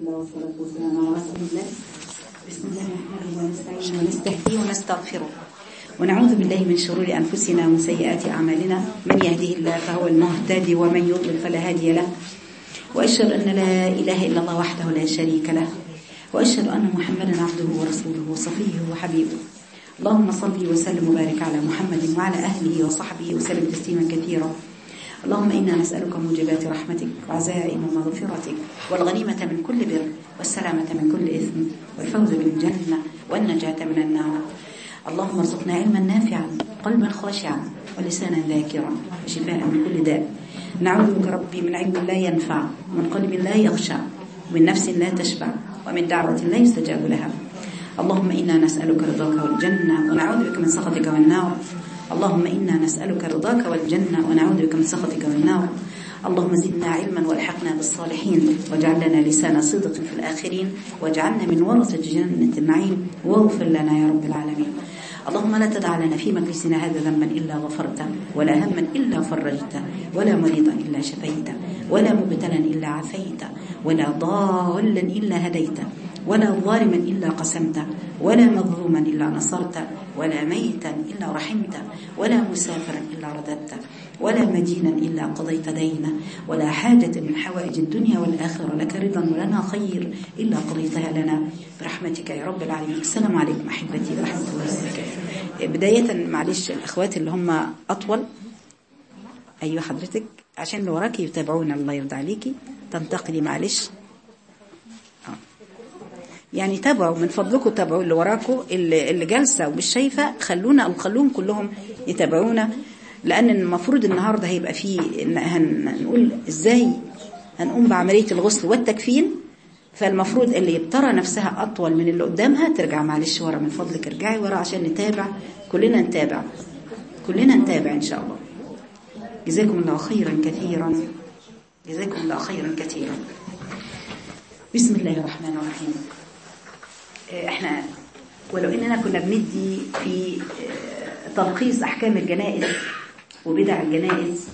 الله والصلاة والسلام على رسول الله بسم الله الرحمن الرحيم ونستعين ونستهديه ونستغفره ونعوذ بالله من شرور أنفسنا ومن سيئات أعمالنا من يهده الله فهو المهتدي ومن يضلل فلا هادي له وأشهد أن لا إله إلا الله وحده لا شريك له وأشهد أن محمدا عبده ورسوله وصفيه وحبيبه اللهم صل وسلم وبارك على محمد وعلى أهله وصحبه وسلم تسليما كثيرا اللهم إنا نسألك موجبات رحمتك وعزائم مغفرتك والغنيمة من كل بر والسلامة من كل إثم والفوز بالجنة والنجاة من النار اللهم ارزقنا علما نافعا قلبا خاشعا ولسانا ذاكرا وشفاء من كل داء نعوذ بك ربي من علم لا ينفع ومن قلب لا يخشع ومن نفس لا تشبع ومن دعوة لا يستجاب لها اللهم إنا نسألك رضاك والجنة ونعوذ بك من سخطك والنار اللهم إنا نسألك رضاك والجنة ونعوذ بك من سخطك والنار اللهم زدنا علما والحقنا بالصالحين واجعل لنا لسان صدق في الآخرين واجعلنا من ورثة جنة النعيم واغفر لنا يا رب العالمين اللهم لا تدع لنا في مجلسنا هذا ذنبا إلا غفرته ولا هما إلا فرجته ولا مريضا إلا شفيته ولا مبتلا إلا عافيته ولا ضالا إلا هديته ولا ظالما إلا قسمته ولا مظلوما إلا نصرته ولا ميتا إلا رحمته ولا مسافرا إلا رددته ولا مدينا إلا قضيت دينه ولا حاجة من حوائج الدنيا والآخرة لك رضا ولنا خير إلا قضيتها لنا برحمتك يا رب العالمين السلام عليكم أحبتي ورحمة الله وبركاته بداية معلش الأخوات اللي هم أطول أيوة حضرتك عشان اللي وراكي يتابعونا الله يرضى عليكي تنتقلي معلش يعني تابعوا من فضلكم تابعوا اللي وراكم اللي, اللي جالسه ومش شايفه خلونا او خلوهم كلهم يتابعونا لان المفروض النهارده هيبقى فيه هنقول ازاي هنقوم بعمليه الغسل والتكفين فالمفروض اللي ترى نفسها اطول من اللي قدامها ترجع معلش ورا من فضلك ارجعي ورا عشان نتابع كلنا نتابع كلنا نتابع ان شاء الله جزاكم الله خيرا كثيرا جزاكم الله خيرا كثيرا بسم الله الرحمن الرحيم احنا ولو اننا كنا بندي في تلخيص احكام الجنائز وبدع الجنائز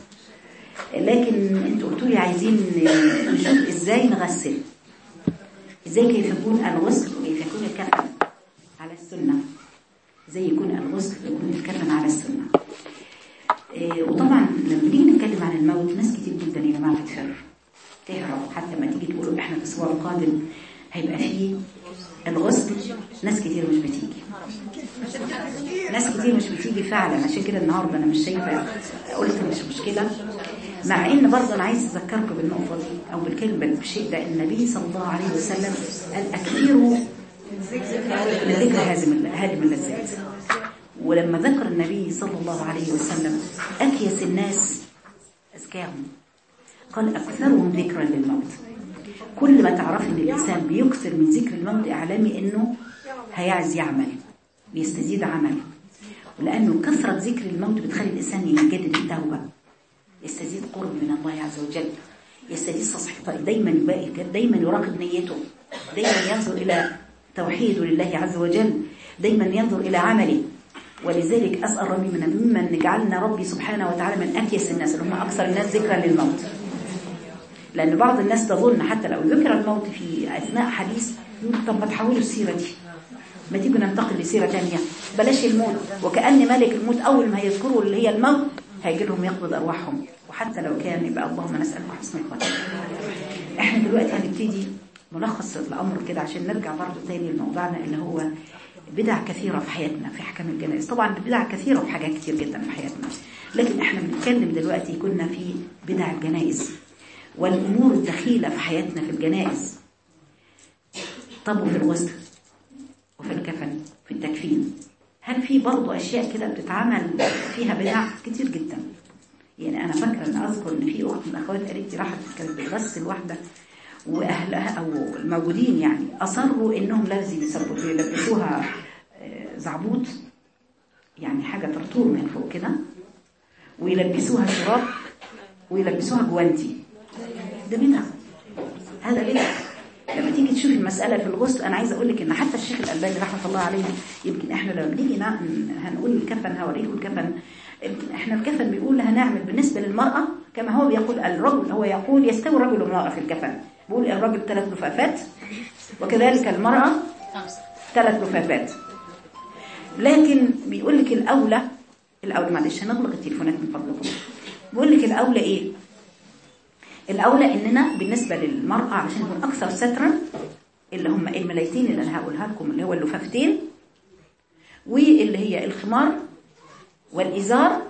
لكن انتوا قلتوا لي عايزين نشوف ازاي نغسل ازاي كيف يكون الغسل وكيف يكون الكفن على السنه ازاي يكون الغسل ويكون الكفن على السنه وطبعا لما نيجي نتكلم عن الموت ناس كتير جدا يا جماعه بتفر تهرب حتى ما تيجي تقولوا احنا في الاسبوع القادم هيبقى فيه الغسل ناس كتير مش بتيجي ناس كتير مش بتيجي فعلا عشان كده النهارده انا مش شايفه قلت مش مشكله مع ان برضه انا عايز اذكركم بالنقطه دي او بالكلمه بالشيء ده النبي صلى الله عليه وسلم قال اكثروا من ذكر هادم هادم اللذات ولما ذكر النبي صلى الله عليه وسلم اكيس الناس ازكاهم قال اكثرهم ذكرا للموت كل ما تعرفي ان الانسان بيكثر من ذكر الموت اعلامي انه هيعز يعمل بيستزيد عمل ولانه كثره ذكر الموت بتخلي الانسان يجدد التوبه يستزيد قرب من الله عز وجل يستزيد تصحيح دايما دايما يراقب نيته دايما ينظر الى توحيده لله عز وجل دايما ينظر الى عمله ولذلك اسال ربي من ممن نجعلنا ربي سبحانه وتعالى من اكيس الناس اللي هم اكثر الناس ذكرا للموت لأن بعض الناس تظن حتى لو ذكر الموت في أثناء حديث يقول طب ما تحولوا السيرة دي ما تيجوا ننتقل لسيرة تانية بلاش الموت وكأن ملك الموت أول ما يذكروا اللي هي الموت هيجي لهم يقبض أرواحهم وحتى لو كان يبقى اللهم نسألك حسن الخاتمة احنا دلوقتي هنبتدي ملخص الأمر كده عشان نرجع برضه تاني لموضوعنا اللي هو بدع كثيرة في حياتنا في أحكام الجنائز طبعا بدع كثيرة في حاجات كتير جدا في حياتنا لكن احنا بنتكلم دلوقتي كنا في بدع الجنائز والأمور الدخيلة في حياتنا في الجنائز طب وفي الغسل وفي الكفن في التكفين هل في برضه أشياء كده بتتعمل فيها بدع كتير جدا يعني أنا فاكرة أن أذكر أن في أخت من أخوات قريبتي راحت كانت بتغسل واحدة وأهلها أو الموجودين يعني أصروا إنهم لازم يلبسوها زعبوط يعني حاجة ترطور من فوق كده ويلبسوها شراب ويلبسوها جوانتي ده بدعة هذا بدعة لما تيجي تشوف المسألة في الغسل أنا عايزة أقول لك إن حتى الشيخ الألباني رحمة الله عليه يمكن إحنا لما بنيجي هنقول الكفن هوريكم الكفن إحنا الكفن بيقول هنعمل بالنسبة للمرأة كما هو بيقول الرجل هو يقول يستوي الرجل والمرأة في الكفن بيقول الرجل ثلاث لفافات وكذلك المرأة ثلاث لفافات لكن بيقول لك الأولى الأولى معلش هنغلق التليفونات من فضلكم بيقول لك الأولى إيه الأولى إننا بالنسبة للمرأة عشان نكون أكثر سترا اللي هم الملايتين اللي أنا هقولها لكم اللي هو اللفافتين واللي هي الخمار والإزار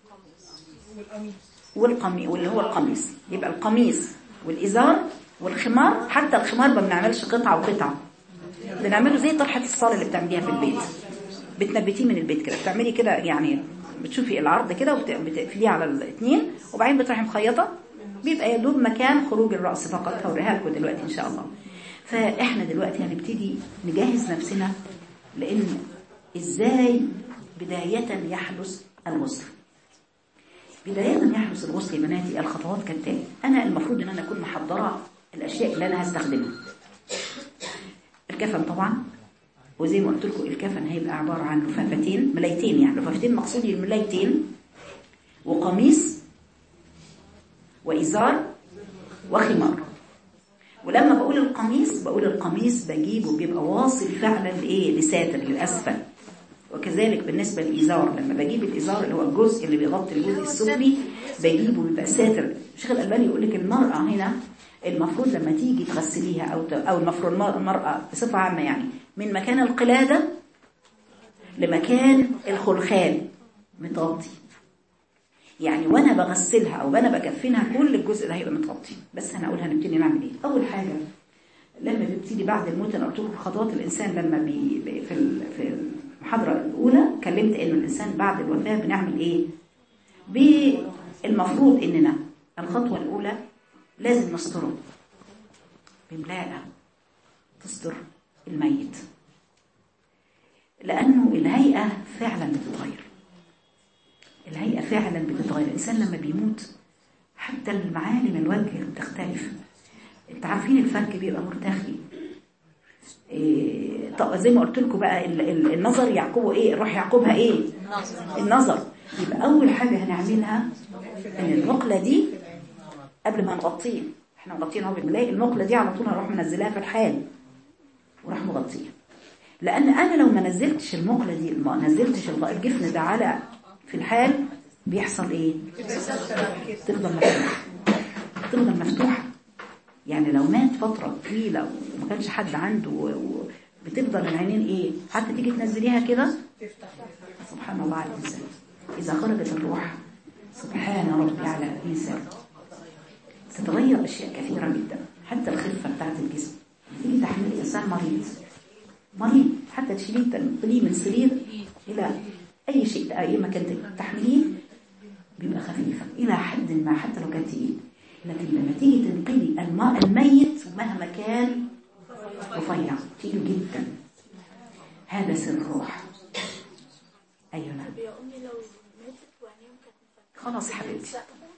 والقميص واللي هو القميص يبقى القميص والإزار والخمار حتى الخمار ما بنعملش قطعة وقطعة بنعمله زي طرحة الصالة اللي بتعمليها في البيت بتنبتيه من البيت كده بتعملي كده يعني بتشوفي العرض كده وبتقفليه على الاثنين وبعدين بتروحي مخيطة بيبقى يدوب مكان خروج الرأس فقط هوريها لكم دلوقتي إن شاء الله فإحنا دلوقتي هنبتدي نجهز نفسنا لأن إزاي بداية يحدث الغسل بداية يحدث الغسل يا بناتي الخطوات كالتالي أنا المفروض أن أنا أكون محضرة الأشياء اللي أنا هستخدمها الكفن طبعا وزي ما قلت لكم الكفن هيبقى عبارة عن لفافتين ملايتين يعني لفافتين مقصودي الملايتين وقميص وإزار وخمار ولما بقول القميص بقول القميص بجيبه بيبقى واصل فعلا لإيه لساتر للأسفل وكذلك بالنسبة للإزار لما بجيب الإزار اللي هو الجزء اللي بيغطي الجزء السفلي بجيبه بيبقى ساتر الشيخ الألباني يقول لك المرأة هنا المفروض لما تيجي تغسليها أو أو المفروض المرأة بصفة عامة يعني من مكان القلادة لمكان الخلخال متغطي يعني وانا بغسلها او وانا بكفنها كل الجزء ده هيبقى متغطي بس انا اقول هنبتدي نعمل ايه اول حاجه لما بنبتدي بعد الموت انا قلت لكم خطوات الانسان لما بي في في المحاضره الاولى كلمت انه الانسان بعد الوفاه بنعمل ايه بالمفروض اننا الخطوه الاولى لازم نستره بملاءه تستر الميت لانه الهيئه فعلا بتتغير الهيئة فعلا بتتغير الإنسان لما بيموت حتى المعالم الوجه بتختلف انت عارفين الفك بيبقى مرتخي إيه طب زي ما قلت لكم بقى النظر يعقبه ايه الروح يعقبها ايه النظر يبقى اول حاجة هنعملها ان المقلة دي قبل ما نغطيه احنا مغطيين اهو بنلاقي المقلة دي على طول هنروح منزلها في الحال وراح مغطيه لان انا لو ما نزلتش المقلة دي ما نزلتش الجفن ده على في الحال بيحصل ايه تفضل مفتوحة تفضل مفتوحة يعني لو مات فترة طويلة وما كانش حد عنده بتفضل العينين ايه حتى تيجي تنزليها كده سبحان الله على الإنسان إذا خرجت الروح سبحان ربي على الإنسان تتغير أشياء كثيرة جدا حتى الخفة بتاعت الجسم تيجي تحمل إنسان مريض مريض حتى تشيليه تنقليه من سرير إلى أي شيء أي مكان تحمليه بيبقى خفيفة إلى حد ما حتى لو كان تقيل لكن لما تيجي تنقلي الماء الميت مهما كان رفيع تقيل جدا هذا سر الروح أيوة نعم خلاص حبيبتي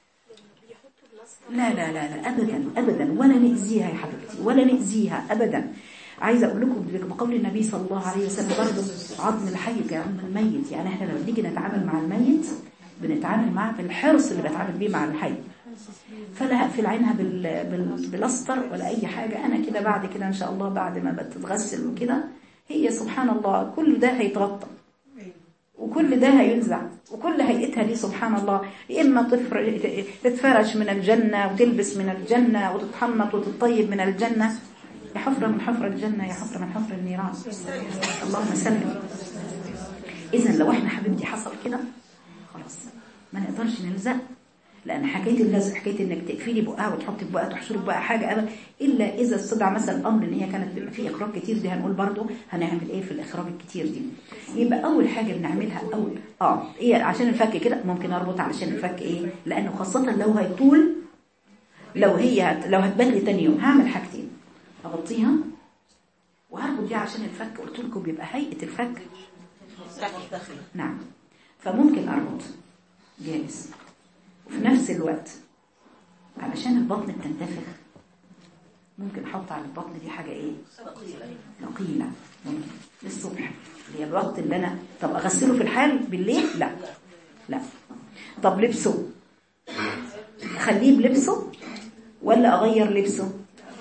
لا لا لا لا أبدا أبدا ولا نأذيها يا حبيبتي ولا نأذيها أبدا عايزه اقول لكم بقول النبي صلى الله عليه وسلم برضه عظم الحي كعظم الميت يعني احنا لما بنيجي نتعامل مع الميت بنتعامل معاه بالحرص اللي بتعامل بيه مع الحي فلا اقفل عينها بال... بال... بالاستر ولا اي حاجه انا كده بعد كده ان شاء الله بعد ما بتتغسل وكده هي سبحان الله كل ده هيتغطى وكل ده هينزع وكل هيئتها دي سبحان الله يا اما تتفرش من الجنه وتلبس من الجنه وتتحنط وتطيب من الجنه يا حفرة من حفرة الجنة يا حفرة من حفرة النيران اللهم سلم إذا لو احنا حبيبتي حصل كده خلاص ما نقدرش نلزق لأن حكاية اللزق حكاية إنك تقفلي بقها وتحطي بقها تحشري بقها حاجة أبدا إلا إذا استدعى مثلا الأمر إن هي كانت بيبقى فيه إخراج كتير دي هنقول برضو هنعمل إيه في الإخراج الكتير دي يبقى أول حاجة بنعملها أول آه إيه عشان الفك كده ممكن أربط علشان الفك إيه لأنه خاصة لو هيطول لو هي لو هتبان لي تاني يوم هعمل حاجتين اغطيها وهربط دي عشان الفك قلت لكم بيبقى هيئه الفك نعم فممكن اربط جالس وفي نفس الوقت علشان البطن بتنتفخ ممكن احط على البطن دي حاجه ايه ثقيله ممكن للصبح اللي هي الوقت اللي انا طب اغسله في الحال بالليل لا لا طب لبسه اخليه بلبسه ولا اغير لبسه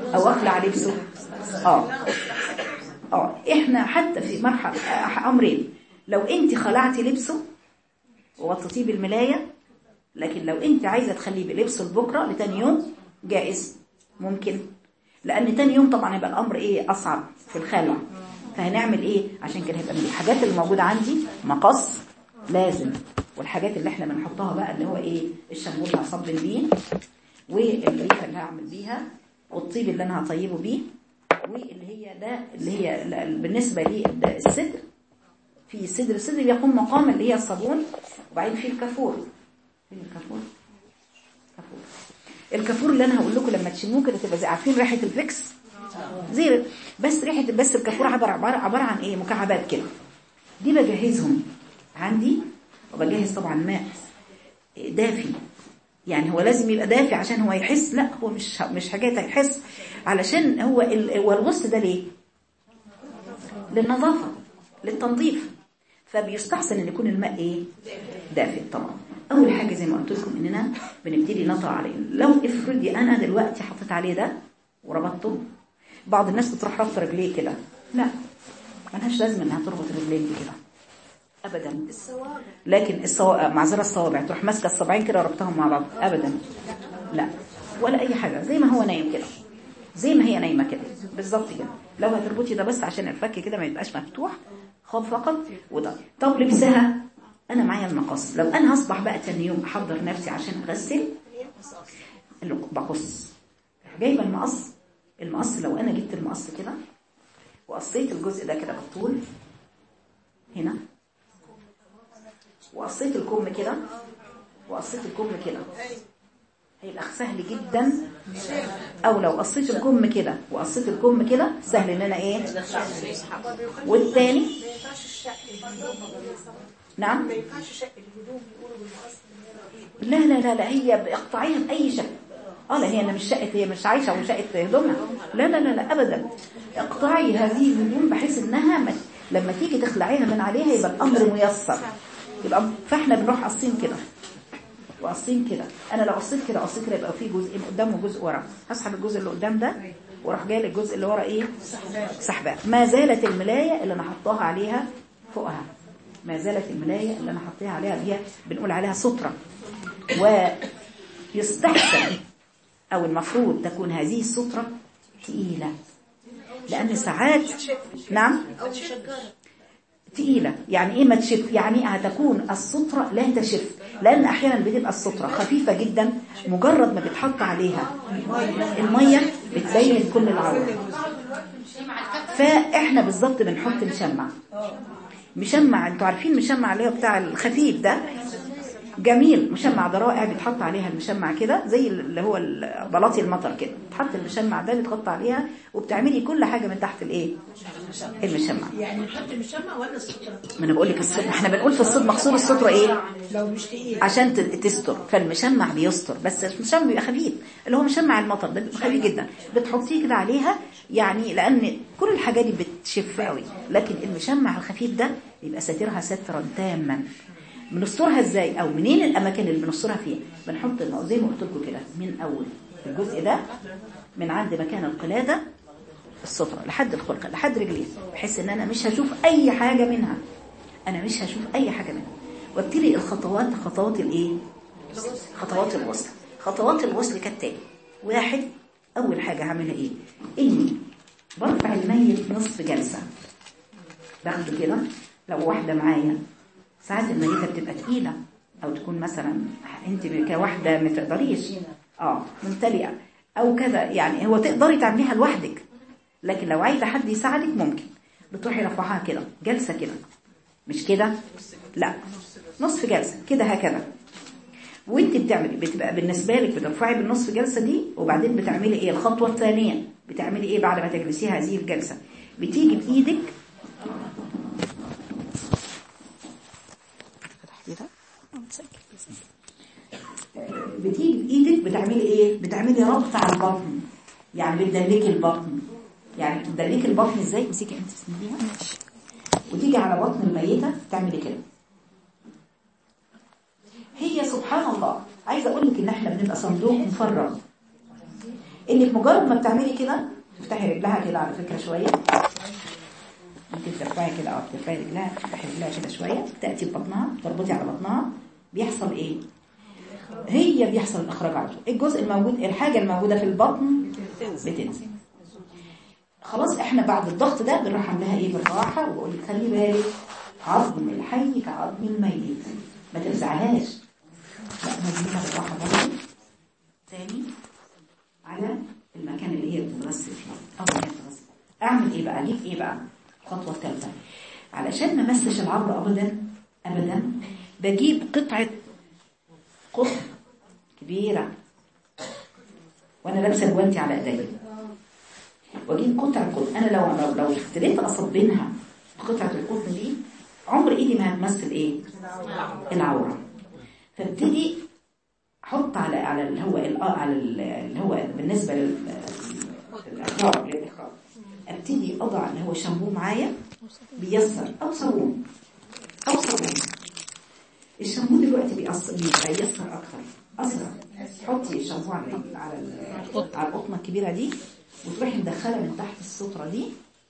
او اخلع لبسه اه اه احنا حتى في مرحله آه، امرين لو انت خلعتي لبسه وغطيتيه بالملايه لكن لو انت عايزه تخليه بلبسه لبكره لتاني يوم جائز ممكن لان تاني يوم طبعا يبقى الامر ايه اصعب في الخلع فهنعمل ايه عشان كده هيبقى من الحاجات اللي موجوده عندي مقص لازم والحاجات اللي احنا بنحطها بقى اللي هو ايه الشامبو اللي هصبن بيه والريحه اللي هعمل بيها والطيب اللي انا هطيبه بيه واللي هي ده اللي هي ل- بالنسبه للصدر في الصدر الصدر بيقوم مقام اللي هي الصابون وبعدين في الكافور فين الكافور كافور الكافور اللي انا هقول لكم لما تشموه كده تبقى زي عارفين ريحه الفيكس زي بس ريحه بس الكافور عباره عباره عباره عن ايه مكعبات كده دي بجهزهم عندي وبجهز طبعا ماء دافي يعني هو لازم يبقى دافي عشان هو يحس لا هو مش مش حاجات هيحس علشان هو ال- هو الغسل ده ليه للنظافة للتنظيف فبيستحسن ان يكون الماء ايه دافئ طبعا اول حاجه زي ما قلت لكم اننا بنبتدي نطع عليه لو افرضي انا دلوقتي حطيت عليه ده وربطته بعض الناس بتروح ربط رجليه كده لا ملهاش لازمه انها تربط رجلين دي كده ابدا لكن الصوابع معذره الصوابع تروح ماسكه الصبعين كده وربطهم مع بعض ابدا لا ولا اي حاجه زي ما هو نايم كده زي ما هي نايمه كده بالظبط كده لو هتربطي ده بس عشان الفك كده ما يبقاش مفتوح خاب فقط وده طب لبسها انا معايا المقص لو انا هصبح بقى تاني يوم احضر نفسي عشان اغسل اللي بقص جايبه المقص المقص لو انا جبت المقص كده وقصيت الجزء ده كده بالطول هنا وقصيت الكم كده وقصيت الكم كده هيبقى سهل جدا او لو قصيت الكم كده وقصيت الكم كده سهل ان انا ايه والتاني نعم لا لا لا لا هي باقطاعيها باي شكل اه لا هي انا مش شقه هي مش عايشه وشقه هدومها لا لا لا لا ابدا اقطعي هذه الهدوم بحيث انها ما- لما تيجي تخلعيها من عليها يبقى الامر ميسر يبقى فاحنا بنروح قاصين كده وقاصين كده انا لو قصيت كده قصيت كده يبقى في جزء قدام وجزء ورا هسحب الجزء اللي قدام ده واروح جاي للجزء اللي ورا ايه سحباه ما زالت الملايه اللي انا حطاها عليها فوقها ما زالت الملايه اللي انا حطيها عليها اللي هي بنقول عليها ستره ويستحسن او المفروض تكون هذه الستره تقيله لان ساعات نعم تقيلة يعني ايه ما تشف يعني هتكون السترة لا تشف لان احيانا بتبقى السترة خفيفة جدا مجرد ما بتحط عليها المية بتبين كل العورة فاحنا بالظبط بنحط مشمع مشمع انتوا عارفين مشمع اللي هو بتاع الخفيف ده جميل مشمع ده رائع بيتحط عليها المشمع كده زي اللي هو بلاطي المطر كده تحط المشمع ده بتحط عليها وبتعملي كل حاجة من تحت الايه المشمع يعني نحط مشمع ولا السترة ما انا بقول لك الستر احنا بنقول في الصدر مقصود الستره ايه لو مش تقيل عشان ت- تستر فالمشمع بيستر بس المشمع بيبقى خفيف اللي هو مشمع المطر ده بيبقى خفيف جدا بتحطيه كده عليها يعني لان كل الحاجات دي بتشف قوي لكن المشمع الخفيف ده بيبقى ساترها سترا تاما بنسترها ازاي او منين الاماكن اللي بنسترها فيها بنحط الم- زي ما قلت لكم كده من اول الجزء ده من عند مكان القلاده السترة لحد الخلقة لحد رجليه بحيث ان انا مش هشوف اي حاجة منها انا مش هشوف اي حاجة منها وابتدي الخطوات خطوات الايه خطوات الوصل خطوات الوصل كالتالي واحد اول حاجة هعملها ايه اني برفع الميت نصف جلسة باخده كده لو واحدة معايا ساعات الميتة بتبقى تقيلة او تكون مثلا انت كواحدة ما تقدريش اه ممتلئة او كذا يعني هو تقدري تعمليها لوحدك لكن لو عايزه حد يساعدك ممكن بتروحي رفعها كده جلسه كده مش كده لا نصف جلسه كده هكذا وانت بتعملي بتبقى بالنسبه لك بترفعي بالنصف جلسه دي وبعدين بتعملي ايه الخطوه الثانيه بتعملي ايه بعد ما تجلسي هذه الجلسه بتيجي بايدك فتحتي ده بتيجي بايدك بتعملي ايه بتعملي ربط على البطن يعني بتدلكي البطن يعني بتدلكي البطن ازاي امسكي انت تسنديها ماشي وتيجي على بطن الميته تعملي كده هي سبحان الله عايزه اقول لك ان احنا بنبقى صندوق مفرغ انك مجرد ما بتعملي كده تفتحي رجلها كده على فكره شويه ممكن ترفعي كده او ترفعي رجلها تفتحي رجلها كده شويه تاتي ببطنها تربطي على بطنها بيحصل ايه هي بيحصل الاخراج على طول الجزء الموجود الحاجه الموجوده في البطن بتنزل خلاص احنا بعد الضغط ده بنروح عاملاها ايه بالراحه واقول لك خلي بالك عظم الحي كعظم الميت ما تفزعهاش لا نزلها بالراحه برضه تاني على المكان اللي هي بتتغسل فيه او هي بتتغسل اعمل ايه بقى ليك ايه بقى الخطوه الثالثه علشان ما امسش العظم ابدا ابدا بجيب قطعه قطن كبيره وانا لابسه جوانتي على ايديا واجيب قطعه قطن انا لو لو لو ابتديت اصبنها قطعه القطن دي عمر ايدي ما هتمثل ايه العوره فابتدي احط على على اللي هو ال- آه، على ال- اللي هو بالنسبه لل- للاخراج للاخراج ابتدي اضع اللي هو شامبو معايا بيسر او صابون او صابون الشامبو دلوقتي بيأثر بيبقى يسر اكتر اسرع حطي الشامبو على ال- على ال- على القطنه الكبيره دي وتروحي مدخله من تحت الستره دي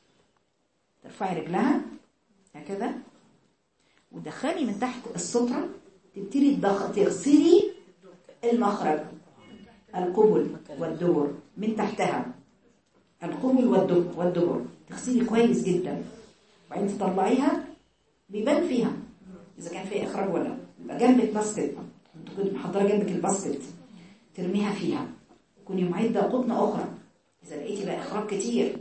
ترفعي رجلها هكذا وتدخلي من تحت الستره تبتدي تضغ- تغسلي المخرج القبل والدبر من تحتها القبل والدبر والدبر تغسلي كويس جدا وبعدين تطلعيها بيبان فيها اذا كان فيها اخراج ولا لا. يبقى جنبك باسكت تكوني محضره جنبك الباسكت ترميها فيها كوني معده قطنه اخرى اذا لقيتي بقى اخراج كتير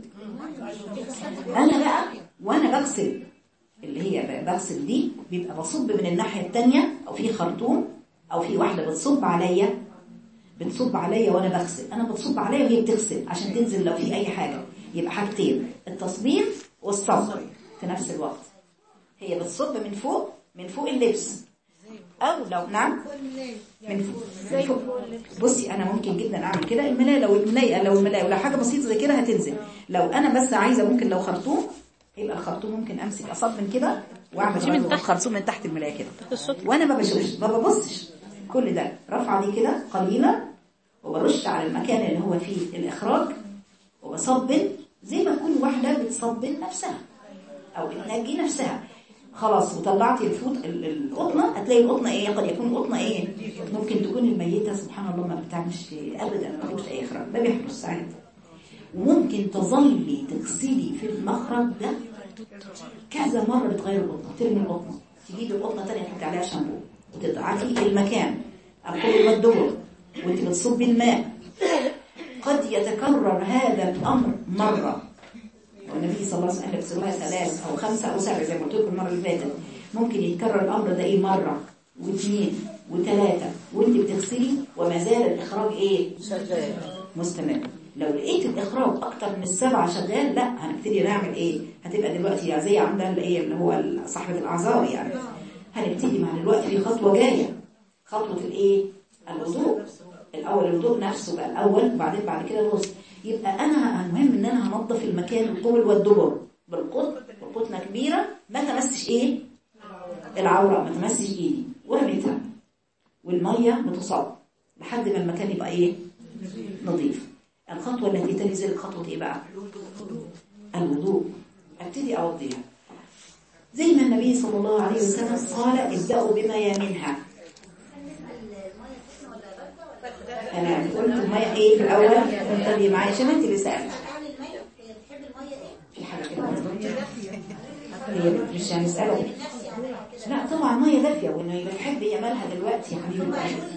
انا بقى وانا بغسل اللي هي بقى بغسل دي بيبقى بصب من الناحيه الثانيه او في خرطوم او في واحده بتصب عليا بتصب عليا وانا بغسل انا بتصب عليا وهي بتغسل عشان تنزل لو في اي حاجه يبقى حاجتين التصبير والصب في نفس الوقت هي بتصب من فوق من فوق اللبس او لو نعم من فوق, من فوق. بصي انا ممكن جدا اعمل كده الملايه لو الملايه لو الملايه لو حاجه بسيطه زي كده هتنزل لو انا بس عايزه ممكن لو خرطوم يبقى الخرطوم ممكن امسك اصب من كده واعمل من برضه تحت. الخرطوم من تحت الملايه كده السطر. وانا ما بشوفش ما ببصش كل ده رفعه دي كده قليله وبرش على المكان اللي هو فيه الاخراج وبصبن زي ما تكون واحده بتصبن نفسها او بتنجي نفسها خلاص وطلعتي الفوط ال- القطنه هتلاقي القطنه ايه قد يكون القطنه ايه ممكن تكون الميته سبحان الله ما بتعملش ابدا ما بتجيبش اي اخراج ده بيحدث ساعات وممكن تظلي تغسلي في المخرج ده كذا مرة بتغير القطنة ترمي القطنة تجيبي القطنة تانية تحطي عليها شامبو وتضعفي المكان القبل والدبر وانت بتصبي الماء قد يتكرر هذا الأمر مرة والنبي صلى الله عليه وسلم بيغسلوها ثلاث أو خمسة أو سبع زي ما قلت لكم المرة اللي فاتت ممكن يتكرر الأمر ده إيه مرة واثنين وثلاثة وانت بتغسلي وما زال الإخراج إيه؟ مستمر لو لقيت الاخراج اكتر من السبعه شغال لا هنبتدي نعمل ايه هتبقى دلوقتي زي عندها اللي ايه اللي هو صاحبه الاعذار يعني هنبتدي مع دلوقتي في خطوه جايه خطوه الايه الوضوء الاول الوضوء نفسه بقى الاول وبعدين بعد كده الغسل يبقى انا المهم ان انا هنظف المكان القبل والدبر بالقطن بالقطنه كبيره ما تمسش ايه العوره ما تمسش ايدي ورميتها والميه بتصب لحد ما المكان يبقى ايه نظيف الخطوة التي تلي ذلك خطوة ايه بقى الوضوء ابتدي اوضيها زي ما النبي صلى الله عليه وسلم قال ابدأوا بما يمنها انا قلت المية ايه في الاول انتبهي معايا عشان انت اللي سألت في حاجة كده هي مش هنسأله لا طبعا مية دافية وانه بتحب هي مالها دلوقتي يا حبيبي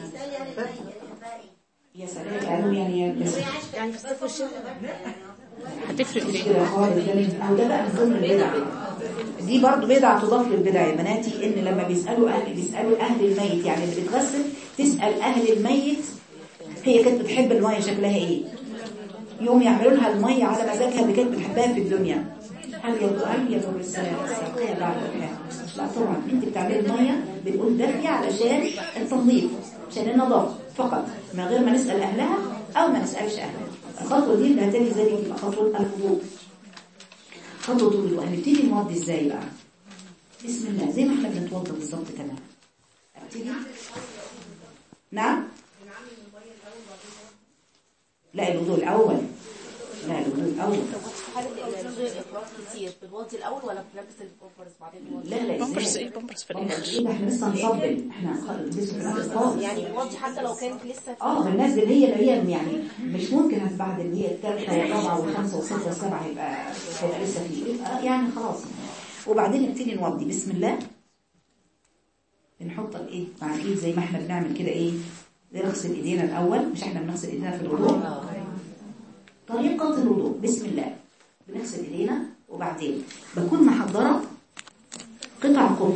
يا سلام قالوا يعني بس يعني في الصيف والشتاء هتفرق مش ليه كده خالص ده من- أو ده بقى من ضمن البدع دي برضو بدعة تضاف للبدع يا بناتي ان لما بيسألوا اهل بيسألوا اهل الميت يعني اللي بتغسل تسأل اهل الميت هي كانت بتحب المية شكلها ايه يوم يعملوا لها المية على مزاجها اللي كانت بتحبها في الدنيا هل يضر هل يضر السلام الساقية بعد الحياة لا طبعا انت بتعملي المية بنقول دافية علشان التنظيف عشان النظافة فقط من غير ما نسأل اهلها او ما نسألش اهلها الخطوة دي اللي هتلي ذلك يبقى خطوة الوضوء خطوة الوضوء هنبتدي نوضي ازاي بقى بسم الله زي ما احنا بنتوضى بالظبط تمام ابتدي نعم لا الوضوء الاول لا الوضوء الاول في حالة الوضوء الإفراط كتير بنوضي الأول ولا بنلبس البامبرز بعدين بنوضي؟ لا لا بامبرز ازاي ايه بامبرز في بامبرز الاخر ايه ده احنا لسه هنصبل احنا خ- لسه في الاخر خالص يعني بنوضي حتى لو كانت لسه في اه الناس اللي هي اللي هي يعني مش ممكن بعد اللي هي الثالثه والرابعه والخامسه والسادسه والسابعه هيبقى هيبقى لسه في يبقى يعني خلاص وبعدين نبتدي نوضي بسم الله بنحط الايد مع الايد زي ما احنا بنعمل كده ايه نغسل ايدينا الاول مش احنا بنغسل ايدينا في الوضوء طريقه الوضوء بسم الله بنغسل ايدينا وبعدين بكون محضره قطع قطن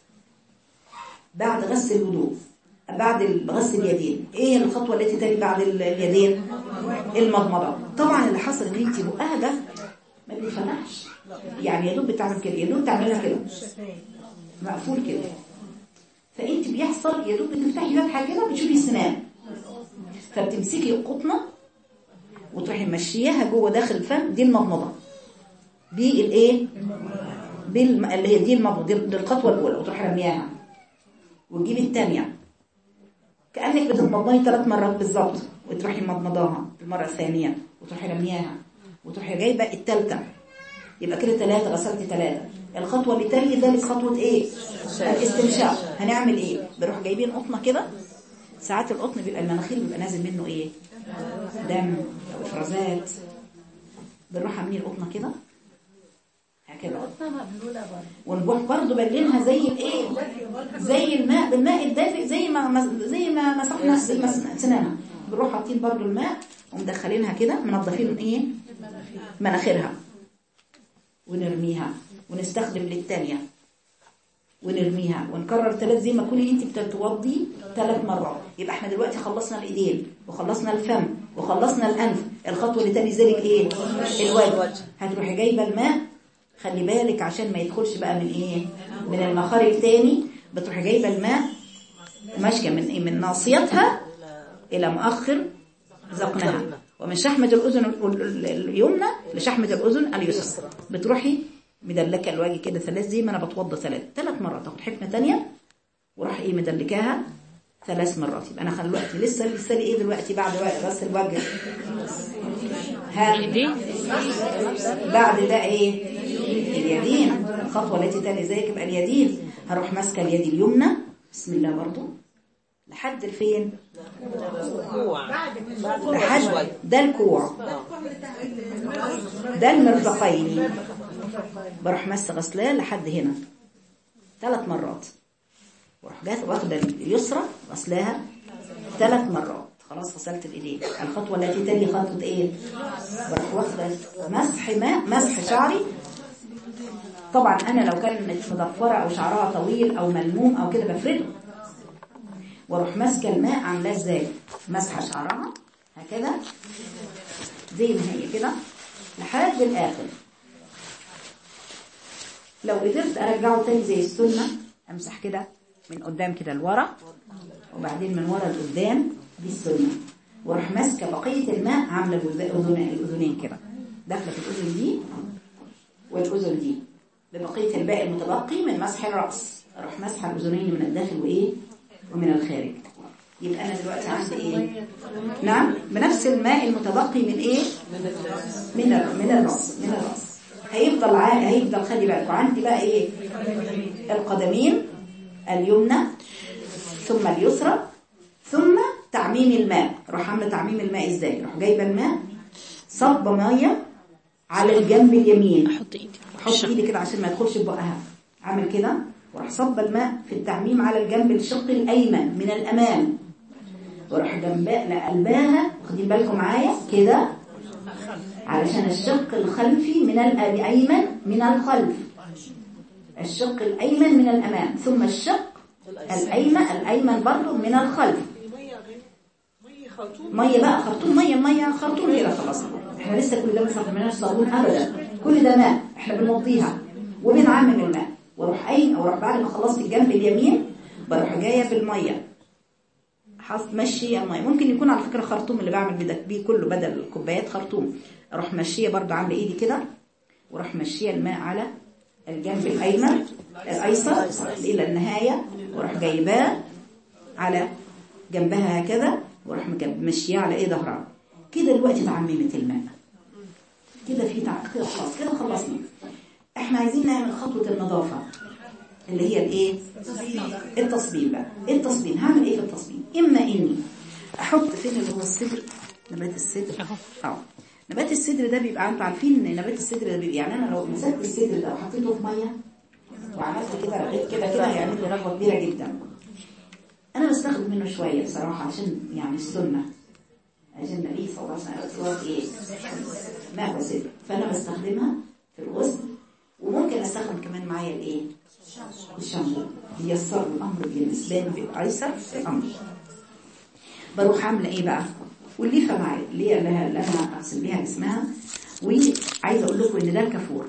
بعد غسل الوضوء بعد ال- غسل اليدين ايه الخطوه التي تلي بعد ال- اليدين المضمضه طبعا اللي حصل ان انت بقها ده ما بيتفتحش يعني يا دوب بتعمل كده يا دوب تعملها كده مقفول كده فانت بيحصل يا دوب بتفتحي فتحه كده بتشوفي السنان فبتمسكي القطنه وتروحي ماشياها جوه داخل الفم دي المضمضه دي الايه بالم... اللي هي دي المضمضه دي دي الخطوه الاولى وتروحي رمياها وتجيبي الثانيه كانك بتتمضمضي ثلاث مرات بالظبط وتروحي مضمضاها المره الثانيه وتروحي رمياها وتروحي جايبه الثالثه يبقى كده ثلاثه غسلت ثلاثه الخطوه اللي تلي ذلك خطوه ايه الاستنشاق هنعمل ايه بنروح جايبين قطنه كده ساعات القطن بيبقى المناخير بيبقى نازل منه ايه دم او افرازات بنروح عاملين القطنه كده هكذا ونروح برضه بلينها زي الايه زي الماء بالماء الدافئ زي ما زي ما مسحنا بمس- سنانها بنروح حاطين برضه الماء ومدخلينها كده منضفين ايه مناخيرها ونرميها ونستخدم للتانية ونرميها ونكرر ثلاث زي ما كوني انت بتتوضي ثلاث مرات يبقى احنا دلوقتي خلصنا الايدين وخلصنا الفم وخلصنا الانف الخطوه اللي تاني ذلك ايه الوجه هتروحي جايبه الماء خلي بالك عشان ما يدخلش بقى من ايه من المخارج تاني بتروحي جايبه الماء ماشيه من ايه من ناصيتها الى مؤخر ذقنها ومن شحمة الأذن ال- ال- اليمنى لشحمة الأذن اليسرى بتروحي مدلكة الوجه كده ثلاث زي ما أنا بتوضى ثلاث ثلاث مرات تاخد حكمة تانية وراح إيه مدلكاها ثلاث مرات يبقى أنا خلي دلوقتي لسه لسه لي إيه دلوقتي بعد وقت غسل الوجه ها ايدين بعد ده ايه اليدين الخطوه التي تلي ذلك يبقى اليدين هروح ماسكه اليد اليمنى بسم الله برضو لحد فين لحد ده الكوع ده المرفقين بروح ماسكه غسلاه لحد هنا ثلاث مرات واروح جات واخده اليسرى غسلاها ثلاث مرات خلاص غسلت الايدين الخطوه التي تلي خطوه ايه بروح واخده مسح ماء مسح شعري طبعا انا لو كانت مضفره او شعرها طويل او ملموم او كده بفرده واروح ماسكه الماء عاملاه ازاي مسحه شعرها هكذا زي ما هي كده لحد الاخر لو قدرت ارجعه تاني زي السنه امسح كده من قدام كده لورا وبعدين من ورا لقدام دي السنه واروح ماسكه بقيه الماء عامله الاذنين الاذنين كده داخله في الاذن دي والاذن دي ببقيه الباقي المتبقي من مسح الراس اروح مسح الاذنين من الداخل وايه ومن الخارج يبقى انا دلوقتي عندي ايه نعم بنفس الماء المتبقي من ايه من ال- من الراس من الراس هيفضل ع... هيفضل خلي بالكم عندي بقى ايه القدمين اليمنى ثم اليسرى ثم تعميم الماء روح عامله تعميم الماء ازاي روح جايبه الماء صب ميه على الجنب اليمين احط ايدي حط ايدي كده عشان ما يدخلش في بقها عامل كده وراح صب الماء في التعميم على الجنب الشق الايمن من الامام وراح جنبها قلباها واخدين بالكم معايا كده علشان الشق الخلفي من الايمن من الخلف الشق الايمن من الامام ثم الشق الايمن الايمن برضه من الخلف ميه بقى خرطوم ميه ميه خرطوم كده خلاص احنا لسه كل ده ما استخدمناش صابون ابدا كل ده ماء احنا بنوضيها وبنعمم الماء واروح قايم او اروح بعد ما خلصت الجنب اليمين بروح جايه بالميه حط مشي الميه ممكن يكون على فكره خرطوم اللي بعمل بده بيه كله بدل الكوبايات خرطوم اروح ماشيه برضه عامله ايدي كده واروح ماشيه الماء على الجنب الايمن الايسر الى النهايه واروح جايباه على جنبها هكذا واروح مجب- ماشيه على ايه ظهرها كده دلوقتي تعممت الماء كده في تع... كده خلاص كده خلصنا احنا عايزين نعمل خطوة النظافة اللي هي الايه التصبين بقى ايه التصبين هعمل ايه في التصبين اما اني احط فين اللي هو الصدر نبات الصدر أهو. اه نبات الصدر ده بيبقى انتوا عارفين ان نبات الصدر ده بيبقى يعني انا لو مسكت الصدر ده وحطيته في ميه وعملت كده رغيت كده كده هيعمل لي رغوه كبيره جدا انا بستخدم منه شويه بصراحه عشان يعني السنه عشان النبي صلى الله عليه وسلم قال ايه ماء وصدر فانا بستخدمها في الغسل وممكن استخدم كمان معايا الايه الشامبو بيسر الامر بالنسبه لي بيبقى ايسر في الامر بروح عامله ايه بقى والليفه معايا اللي هي اللي اللي انا اغسل بيها جسمها وعايزه اقول لكم ان ده الكافور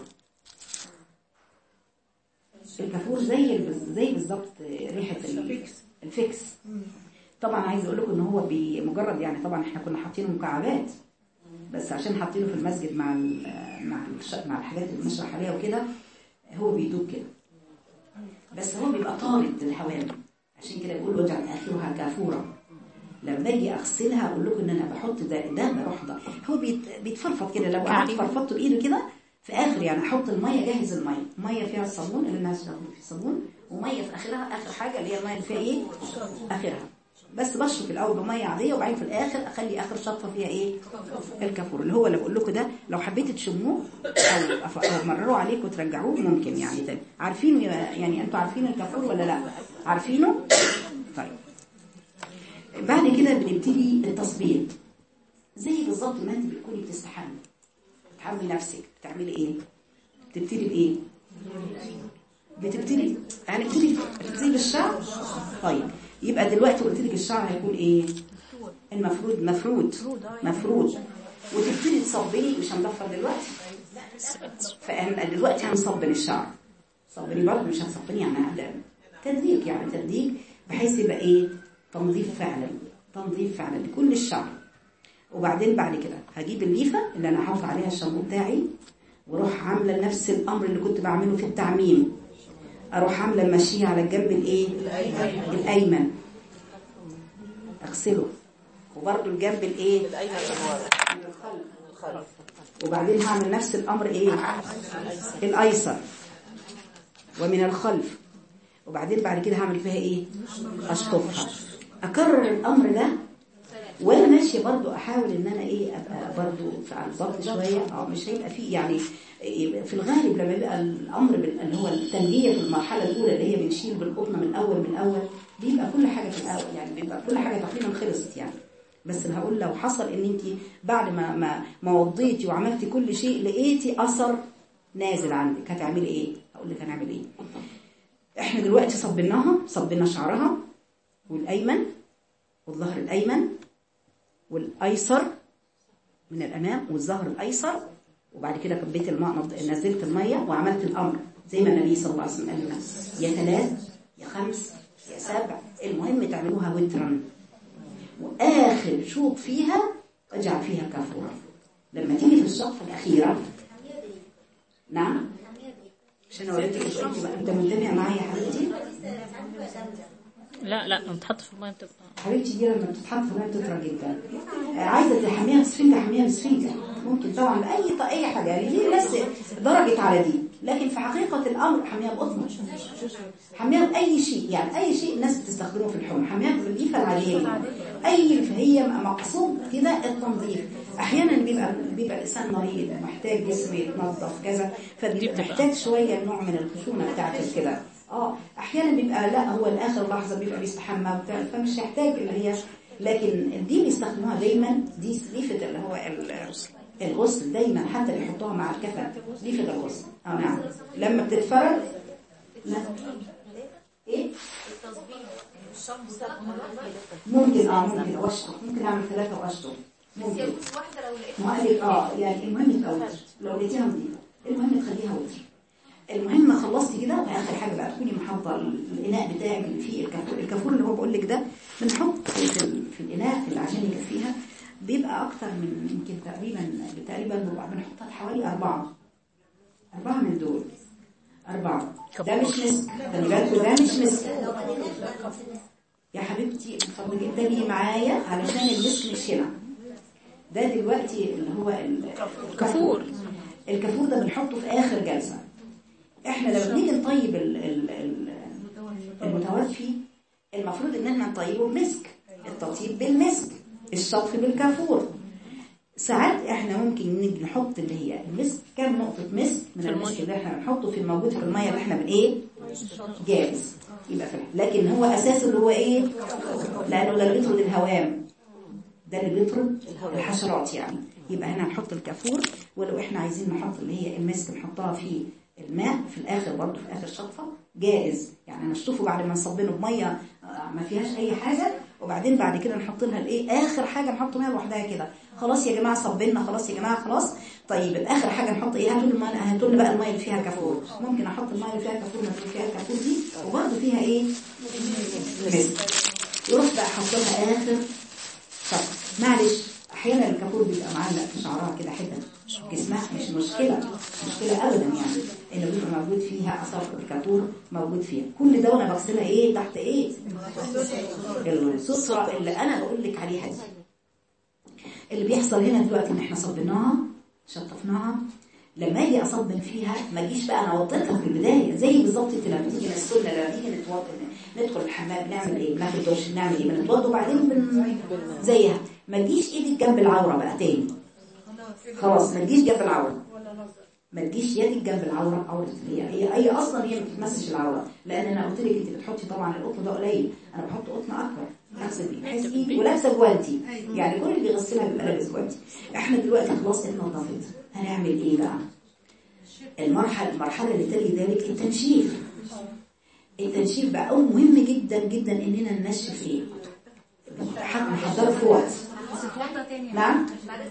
الكافور زي البز- زي بالظبط ريحه ال- الفيكس طبعا عايزه اقول لكم ان هو بمجرد يعني طبعا احنا كنا حاطينه مكعبات بس عشان حاطينه في المسجد مع ال مع الش- مع الحاجات اللي بنشرح عليها وكده هو بيدوب كده بس هو بيبقى طارد للحوامل عشان كده بيقول واجعل اخرها كافورا لما اجي اغسلها اقول لكم ان انا بحط ده ده بروح ده هو بيت- بيتفرفط كده لو قعدت فرفطته بايده كده في اخر يعني احط الميه جاهز الميه ميه فيها الصابون اللي الناس بتاخد فيه صابون وميه في اخرها اخر حاجه اللي هي الميه اللي فيها ايه اخرها بس بشرب الاول بميه عاديه وبعدين في الاخر اخلي اخر شطفه فيها ايه الكافور اللي هو اللي بقول لكم ده لو حبيتوا تشموه او أف- أو مرروا عليكم وترجعوه ممكن يعني تاني عارفين يعني انتوا عارفين الكافور ولا لا عارفينه طيب بعد كده بنبتدي التصبيط زي بالظبط ما انت بتكوني بتستحمي بتحمي نفسك بتعملي ايه بتبتدي بايه بتبتدي هنبتدي بتبتدي بالشعر طيب يبقى دلوقتي قلت لك الشعر هيكون ايه المفروض مفروض مفروض وتبتدي تصبني مش هنضفر دلوقتي فاحنا دلوقتي هنصبن الشعر صبني برضه مش هتصبني يعني هبدا تدليك يعني تدليك بحيث يبقى ايه تنظيف فعلا تنظيف فعلا لكل الشعر وبعدين بعد كده هجيب الليفه اللي انا هحط عليها الشامبو بتاعي واروح عامله نفس الامر اللي كنت بعمله في التعميم اروح عامله ماشيه على الجنب الايه الايمن اغسله وبرده الجنب الايه من الخلف وبعدين هعمل نفس الامر ايه الايسر ومن الخلف وبعدين بعد كده هعمل فيها ايه اشطفها اكرر الامر ده وانا ماشيه برضو احاول ان انا ايه ابقى برضو على الضغط شويه اه مش هيبقى فيه يعني في الغالب لما بيبقى الامر بال- اللي هو التنبيه في المرحله الاولى اللي هي بنشيل بالقطنه من الاول من الاول بيبقى كل حاجه في الاول يعني بيبقى كل حاجه تقريبا خلصت يعني بس انا هقول لو حصل ان انت بعد ما ما ما وضيتي وعملتي كل شيء لقيتي اثر نازل عندك هتعملي ايه هقول لك هنعمل ايه احنا دلوقتي صبناها صبنا شعرها والايمن والظهر الايمن والايسر من الامام والظهر الايسر وبعد كده كبيت الماء نض- نزلت الميه وعملت الامر زي ما النبي صلى الله عليه وسلم قال لنا يا ثلاث يا خمس يا سبع المهم تعملوها وترا واخر شوط فيها اجعل فيها كافورا لما تيجي في الشطفه الاخيره نعم عشان اوريك انت انت منتبهه معايا يا حبيبتي لا لا لما بتحط في الميه بتبقى حبيبتي دي لما بتتحط في الميه بتطرى جدا آه، عايزه تحميها بسفنجه حميها بسفنجه ممكن طبعا باي اي حاجه يعني في ناس درجت على دي لكن في حقيقه الامر حميها بقطنه حميها باي شيء يعني اي شيء الناس بتستخدمه في الحمى حميها بالليفه العاديه دي. اي فهي مقصود كده التنظيف احيانا بيبقى بيبقى الانسان مريض محتاج جسمه يتنظف كذا فبيبقى محتاج شويه نوع من الخشونه بتاعت كده اه احيانا بيبقى لا هو لاخر لحظه بيبقى بيستحمى وبتاع فمش يحتاج اللي هي لكن دي بيستخدموها دايما دي ليفه اللي هو ال- الغسل دايما حتى بيحطوها مع الكفن ليفه الغسل اه نعم لما بتتفرد لا ايه ممكن اه ممكن واشطف ممكن اعمل ثلاثه واشطف ممكن مؤلف اه يعني المهم تبقى وتر لو لقيتيها نظيفه المهم تخليها وتر المهم خلصتي كده واخر حاجه بقى تكوني محضره الاناء بتاعك اللي فيه الكافور الكافور اللي هو بقول لك ده بنحط في, ال- في الاناء اللي عشان يكفيها بيبقى اكتر من يمكن تقريبا تقريبا ربع بنحطها حوالي اربعه اربعه من دول اربعه ده مش مسك خلي بالكوا ده مش مسك يا حبيبتي اتفضلي انتبهي معايا علشان المسك مش هنا ده دلوقتي اللي هو ال- كفور. الكافور ده بنحطه في اخر جلسه احنا لما بنيجي نطيب ال- ال- ال- المتوفي المفروض ان احنا نطيبه بمسك التطيب بالمسك الشطف بالكافور ساعات احنا ممكن نيجي نحط اللي هي المسك كام نقطة مسك من المسك اللي احنا بنحطه في الموجود في المية اللي احنا بن ايه جاهز يبقى فاهم لكن هو اساسه اللي هو ايه لانه ده اللي بيطرد الهوام ده اللي بيطرد الحشرات يعني يبقى هنا نحط الكافور ولو احنا عايزين نحط اللي هي المسك نحطها في الماء في الاخر برضه في اخر شطفه جائز يعني نشطفه بعد ما نصبنه بميه آه، ما فيهاش اي حاجه وبعدين بعد كده نحط لها الايه اخر حاجه نحط ميه لوحدها كده خلاص يا جماعه صبنا خلاص يا جماعه خلاص طيب الاخر حاجه نحط ايه هاتوا لي الميه هاتوا لي بقى الميه اللي فيها كافور ممكن احط الميه اللي فيها كافور ما فيها كافور دي وبرضه فيها ايه مسك يروح بقى احط لها اخر طب معلش احيانا الكافور بيبقى معلق في شعرها كده حته جسمها مش مشكله مش مشكله ابدا يعني انه بيبقى موجود فيها اثر الكافور موجود فيها كل ده وانا بغسلها ايه تحت ايه الستره اللي انا بقول لك عليها دي اللي بيحصل هنا دلوقتي ان احنا صبناها شطفناها لما اجي اصبن فيها ما اجيش بقى انا وطيتها في البدايه زي بالظبط انت لما تيجي نسكننا لما نيجي نتوضى ندخل الحمام نعمل ايه بناخد دش نعمل ايه بنتوضى وبعدين بن... زيها ما تجيش ايدك جنب العوره بقى تاني خلاص ما تجيش جنب العوره ما تجيش يدك جنب العوره عوره هي هي هي اصلا هي ما بتمسش العوره لان انا قلت لك انت بتحطي طبعا القطن ده قليل انا بحط قطن اكبر اغسل بيه بحيث ايدي ولابسه جوانتي يعني كل اللي بيغسلها بيبقى لابس جوانتي احنا دلوقتي خلاص اتنضفت هنعمل ايه بقى المرحله المرحله اللي تلي ذلك التنشيف التنشيف بقى أمر مهم جدا جدا اننا ننشف ايه حق نحضره في وقت نعم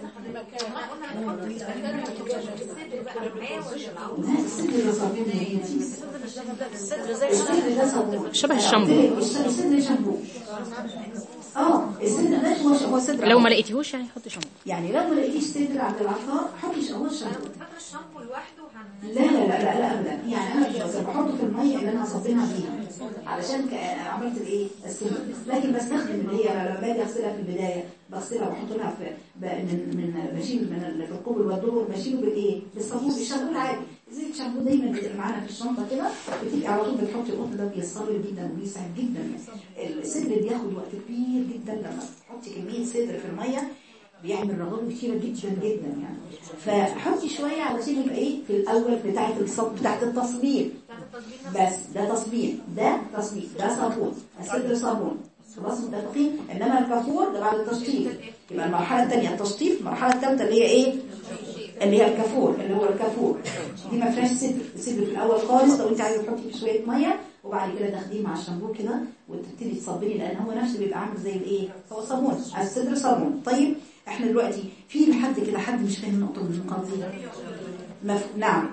لا الصدر ده صابون يا بنتي الصدر ده صابون شبه الشامبو. الصدر شامبو اه الصدر ده هو هو صدر لو ما لقيتيهوش يعني حطي شامبو يعني لو ما لقيتيش صدر عند العطار حطي هو الشامبو فاكره الشامبو لوحده هن لا لا لا لا, لا ابدا يعني انا مش بس بحطه في الميه اللي انا صبينها فيها علشان ك- عملت الايه السن لكن بستخدم اللي هي أنا لما باجي اغسلها في البدايه بغسلها بحط لها في ب- من من بشيل من الركوب والدور بشيله بالايه بالصابون بالشامبو العادي زي الشامبو دايما بيبقى معانا في الشنطه كده بتيجي على طول بتحطي القطن ده بيصبر جدا وبيسعد جدا الصدر بياخد وقت كبير جدا لما تحطي كميه صدر في الميه بيعمل رغبة كتيرة جدا جدا يعني فحطي شوية علشان يبقى ايه في الأول بتاعة الصب بتاعة التصبير بس ده تصبير ده تصبير ده صابون الصدر صابون خلاص متفقين انما الكافور ده بعد التشطيب يبقى المرحلة الثانية التشطيب المرحلة الثالثة اللي هي ايه اللي هي الكافور اللي هو الكافور دي ما فيهاش صدر الصدر في الاول خالص لو انت عايزه تحطي فيه شويه ميه وبعد كده تاخديه مع الشامبو كده وتبتدي تصبري لان هو نفسه بيبقى عامل زي الايه هو صابون الصدر صابون طيب احنا دلوقتي في لحد كده حد مش فاهم النقطه من النقاط دي مف... نعم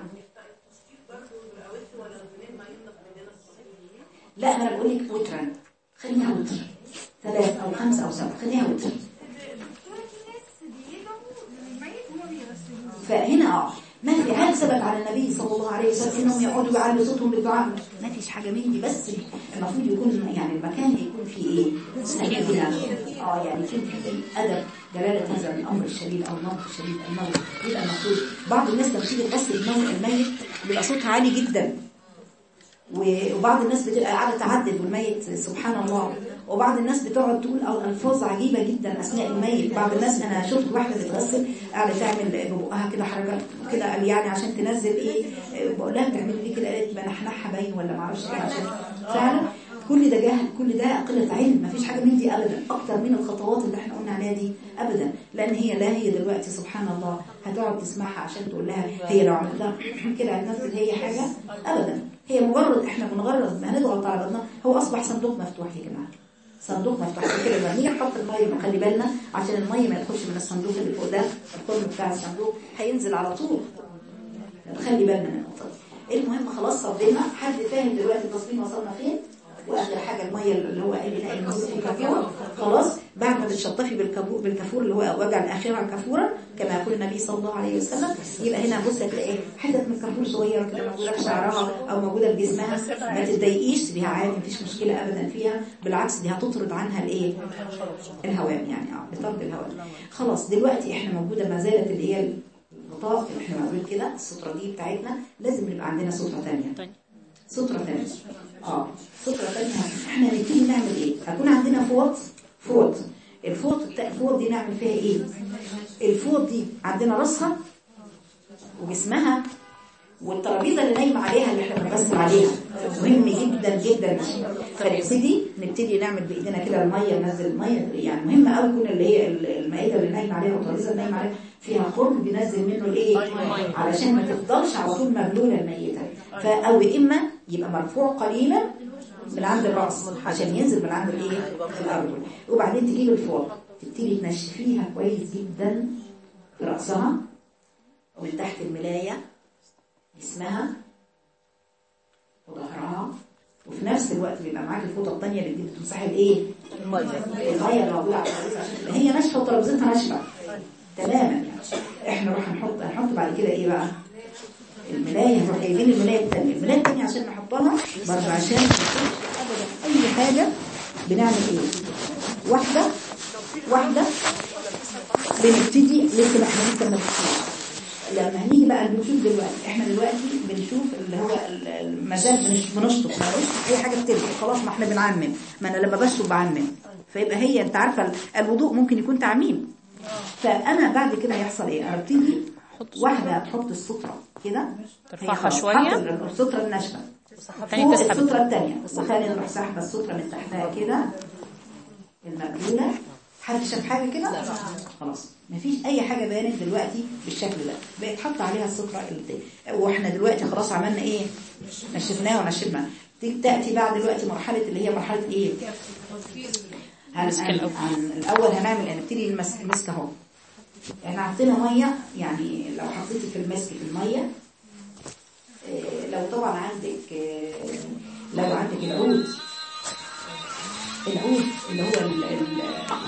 لا انا بقول لك وترا خليها وتر ثلاث او خمسه او سبعه خليها وتر فهنا اه ما في هل ثبت على النبي صلى الله عليه وسلم انهم يقعدوا يعلوا صوتهم بالدعاء ما فيش حاجه من دي بس المفروض يكون يعني المكان يكون فيه ايه سكينه اه يعني يكون فيه ادب جلاله هذا الامر الشديد او الموقف الشديد الموت يبقى المفروض بعض الناس لما تيجي تغسل الموت الميت بيبقى صوتها عالي جدا وبعض الناس بتبقى قاعده تعدد والميت سبحان الله وبعض الناس بتقعد تقول او الفاظ عجيبه جدا اثناء الميت بعض الناس انا شفت واحده بتغسل قاعده تعمل ببقها كده حركات كده قال يعني عشان تنزل ايه بقول لها بتعملي ليه كده قالت بنحنحها باين ولا ما اعرفش ايه عشان فعلا كل ده جهل كل ده قله علم ما فيش حاجه من دي ابدا اكتر من الخطوات اللي احنا قلنا عليها دي ابدا لان هي لا هي دلوقتي سبحان الله هتقعد تسمعها عشان تقول لها هي لو عملت لها كده هتنزل هي حاجه ابدا هي مجرد احنا بنغرض ما هنضغط على بطنها هو اصبح صندوق مفتوح يا جماعه صندوق مفتوح كده لما نيجي نحط الميه خلي بالنا عشان الميه ما يدخلش من الصندوق اللي فوق ده القرن بتاع الصندوق هينزل على طول خلي بالنا من النقطه دي المهم خلاص صبينا حد فاهم دلوقتي التصميم وصلنا فين واخر حاجه الميه اللي هو الاناء الموجود فيه كافور خلاص بعد ما تتشطفي بالكافور بالكافور اللي هو واجعل اخرها كافورا كما يقول النبي صلى الله عليه وسلم يبقى هنا بص هتلاقي حته من الكافور صغيره كده موجوده في شعرها او موجوده في جسمها ما تتضايقيش بيها عادي مفيش مشكله ابدا فيها بالعكس دي هتطرد عنها الايه الهوام يعني اه بطرد الهوام خلاص دلوقتي احنا موجوده ما زالت اللي هي الغطاء اللي احنا بنقول كده الستره دي بتاعتنا لازم يبقى عندنا ستره ثانيه تاني. سترة تانية اه سترة تانية احنا هنبتدي نعمل ايه هيكون عندنا فوط فوط الفوط الت- الفوط دي نعمل فيها ايه الفوط دي عندنا راسها وجسمها والترابيزه اللي نايم عليها اللي احنا بنغسل عليها مهم جدا جدا فنبتدي نبتدي نعمل بايدينا كده الميه ننزل الميه يعني مهم قوي يكون اللي هي المائده اللي نايم عليها والترابيزه اللي نايم عليها فيها خرم بينزل منه الايه علشان ما تفضلش على طول مبلوله الميته فاو اما يبقى مرفوع قليلا من عند الراس عشان ينزل من عند الايه الارض وبعدين تجيب الفوط تبتدي تنشفيها كويس جدا في راسها ومن تحت الملايه جسمها وظهرها وفي نفس الوقت بيبقى معاك الفوطه الثانيه اللي بتجيب تمسحي الايه الميه اللي موجوده على الترابيزه عشان تبقى هي ناشفه وترابيزتها ناشفه تماما يعني احنا نروح نحط هنحط بعد كده ايه بقى الملايه نروح جايبين الملايه الثانيه الملايه الثانيه عشان نحطها برضه عشان ما تكونش ابدا اي حاجه بنعمل ايه واحده واحده بنبتدي لسه ما احنا لسه ما بنبتديش. لما هنيجي بقى بنشوف دلوقتي احنا دلوقتي بنشوف اللي هو ال- ال- ما زال بنش- بنشطف ما بنشطف اي حاجه بتلزق خلاص ما احنا بنعمم ما انا لما بشرب بعمم فيبقى هي انت عارفه ال- الوضوء ممكن يكون تعميم فانا بعد كده هيحصل ايه انا ابتدي واحده تحط الستره كده هي ترفعها خلاص شوية. حط الستره الناشفه تاني فوق تسحب الستره الثانيه وثاني نروح ساحبه الستره من تحتها كده المبلوله حد شاف حاجه كده خلاص مفيش اي حاجه بانت دلوقتي بالشكل ده بقت حط عليها الستره اللي دي. واحنا دلوقتي خلاص عملنا ايه نشفناها ونشفنا تيجي تاتي بعد دلوقتي مرحله اللي هي مرحله ايه هن... مسك هن... الأول. هن... الاول هنعمل هنبتدي المسك المسك اهو احنا حطينا ميه يعني لو حطيتي في المسك في الميه إيه، لو طبعا عندك إيه، لو عندك العود العود اللي هو ال ال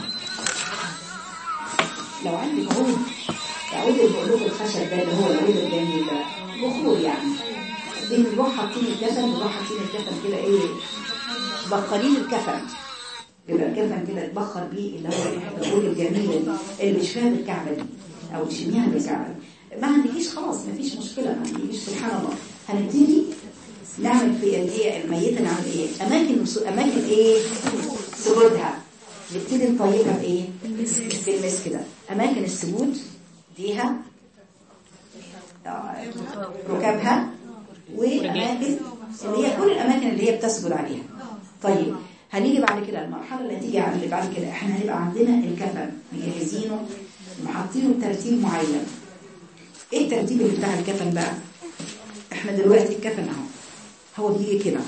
لو عندك عود العود اللي بقول لكم الخشب ده اللي هو العود الجميل ده بخور يعني بنروح حاطين الكفن بنروح حاطين الكفن كده ايه بخارين الكفن يبقى الكفن كده اتبخر بيه اللي هو ريحه العود الجميله دي اللي بيشفيها بالكعبه دي او تشميها بالكعبه دي ما عندكيش خلاص ما فيش مشكله ما عندكيش سبحان الله هنبتدي نعمل في اللي هي الميته نعمل ايه اماكن اماكن ايه سجودها نبتدي نطيبها بايه بالمسك ده اماكن السجود ديها آه، ركابها واماكن اللي هي كل الاماكن اللي هي بتسجد عليها طيب هنيجي بعد كده المرحله اللي هتيجي على اللي بعد كده احنا هنبقى عندنا الكفن مجهزينه محاطينه ترتيب معين ايه الترتيب اللي بتاع الكفن بقى احنا دلوقتي الكفن اهو هو بيجي كده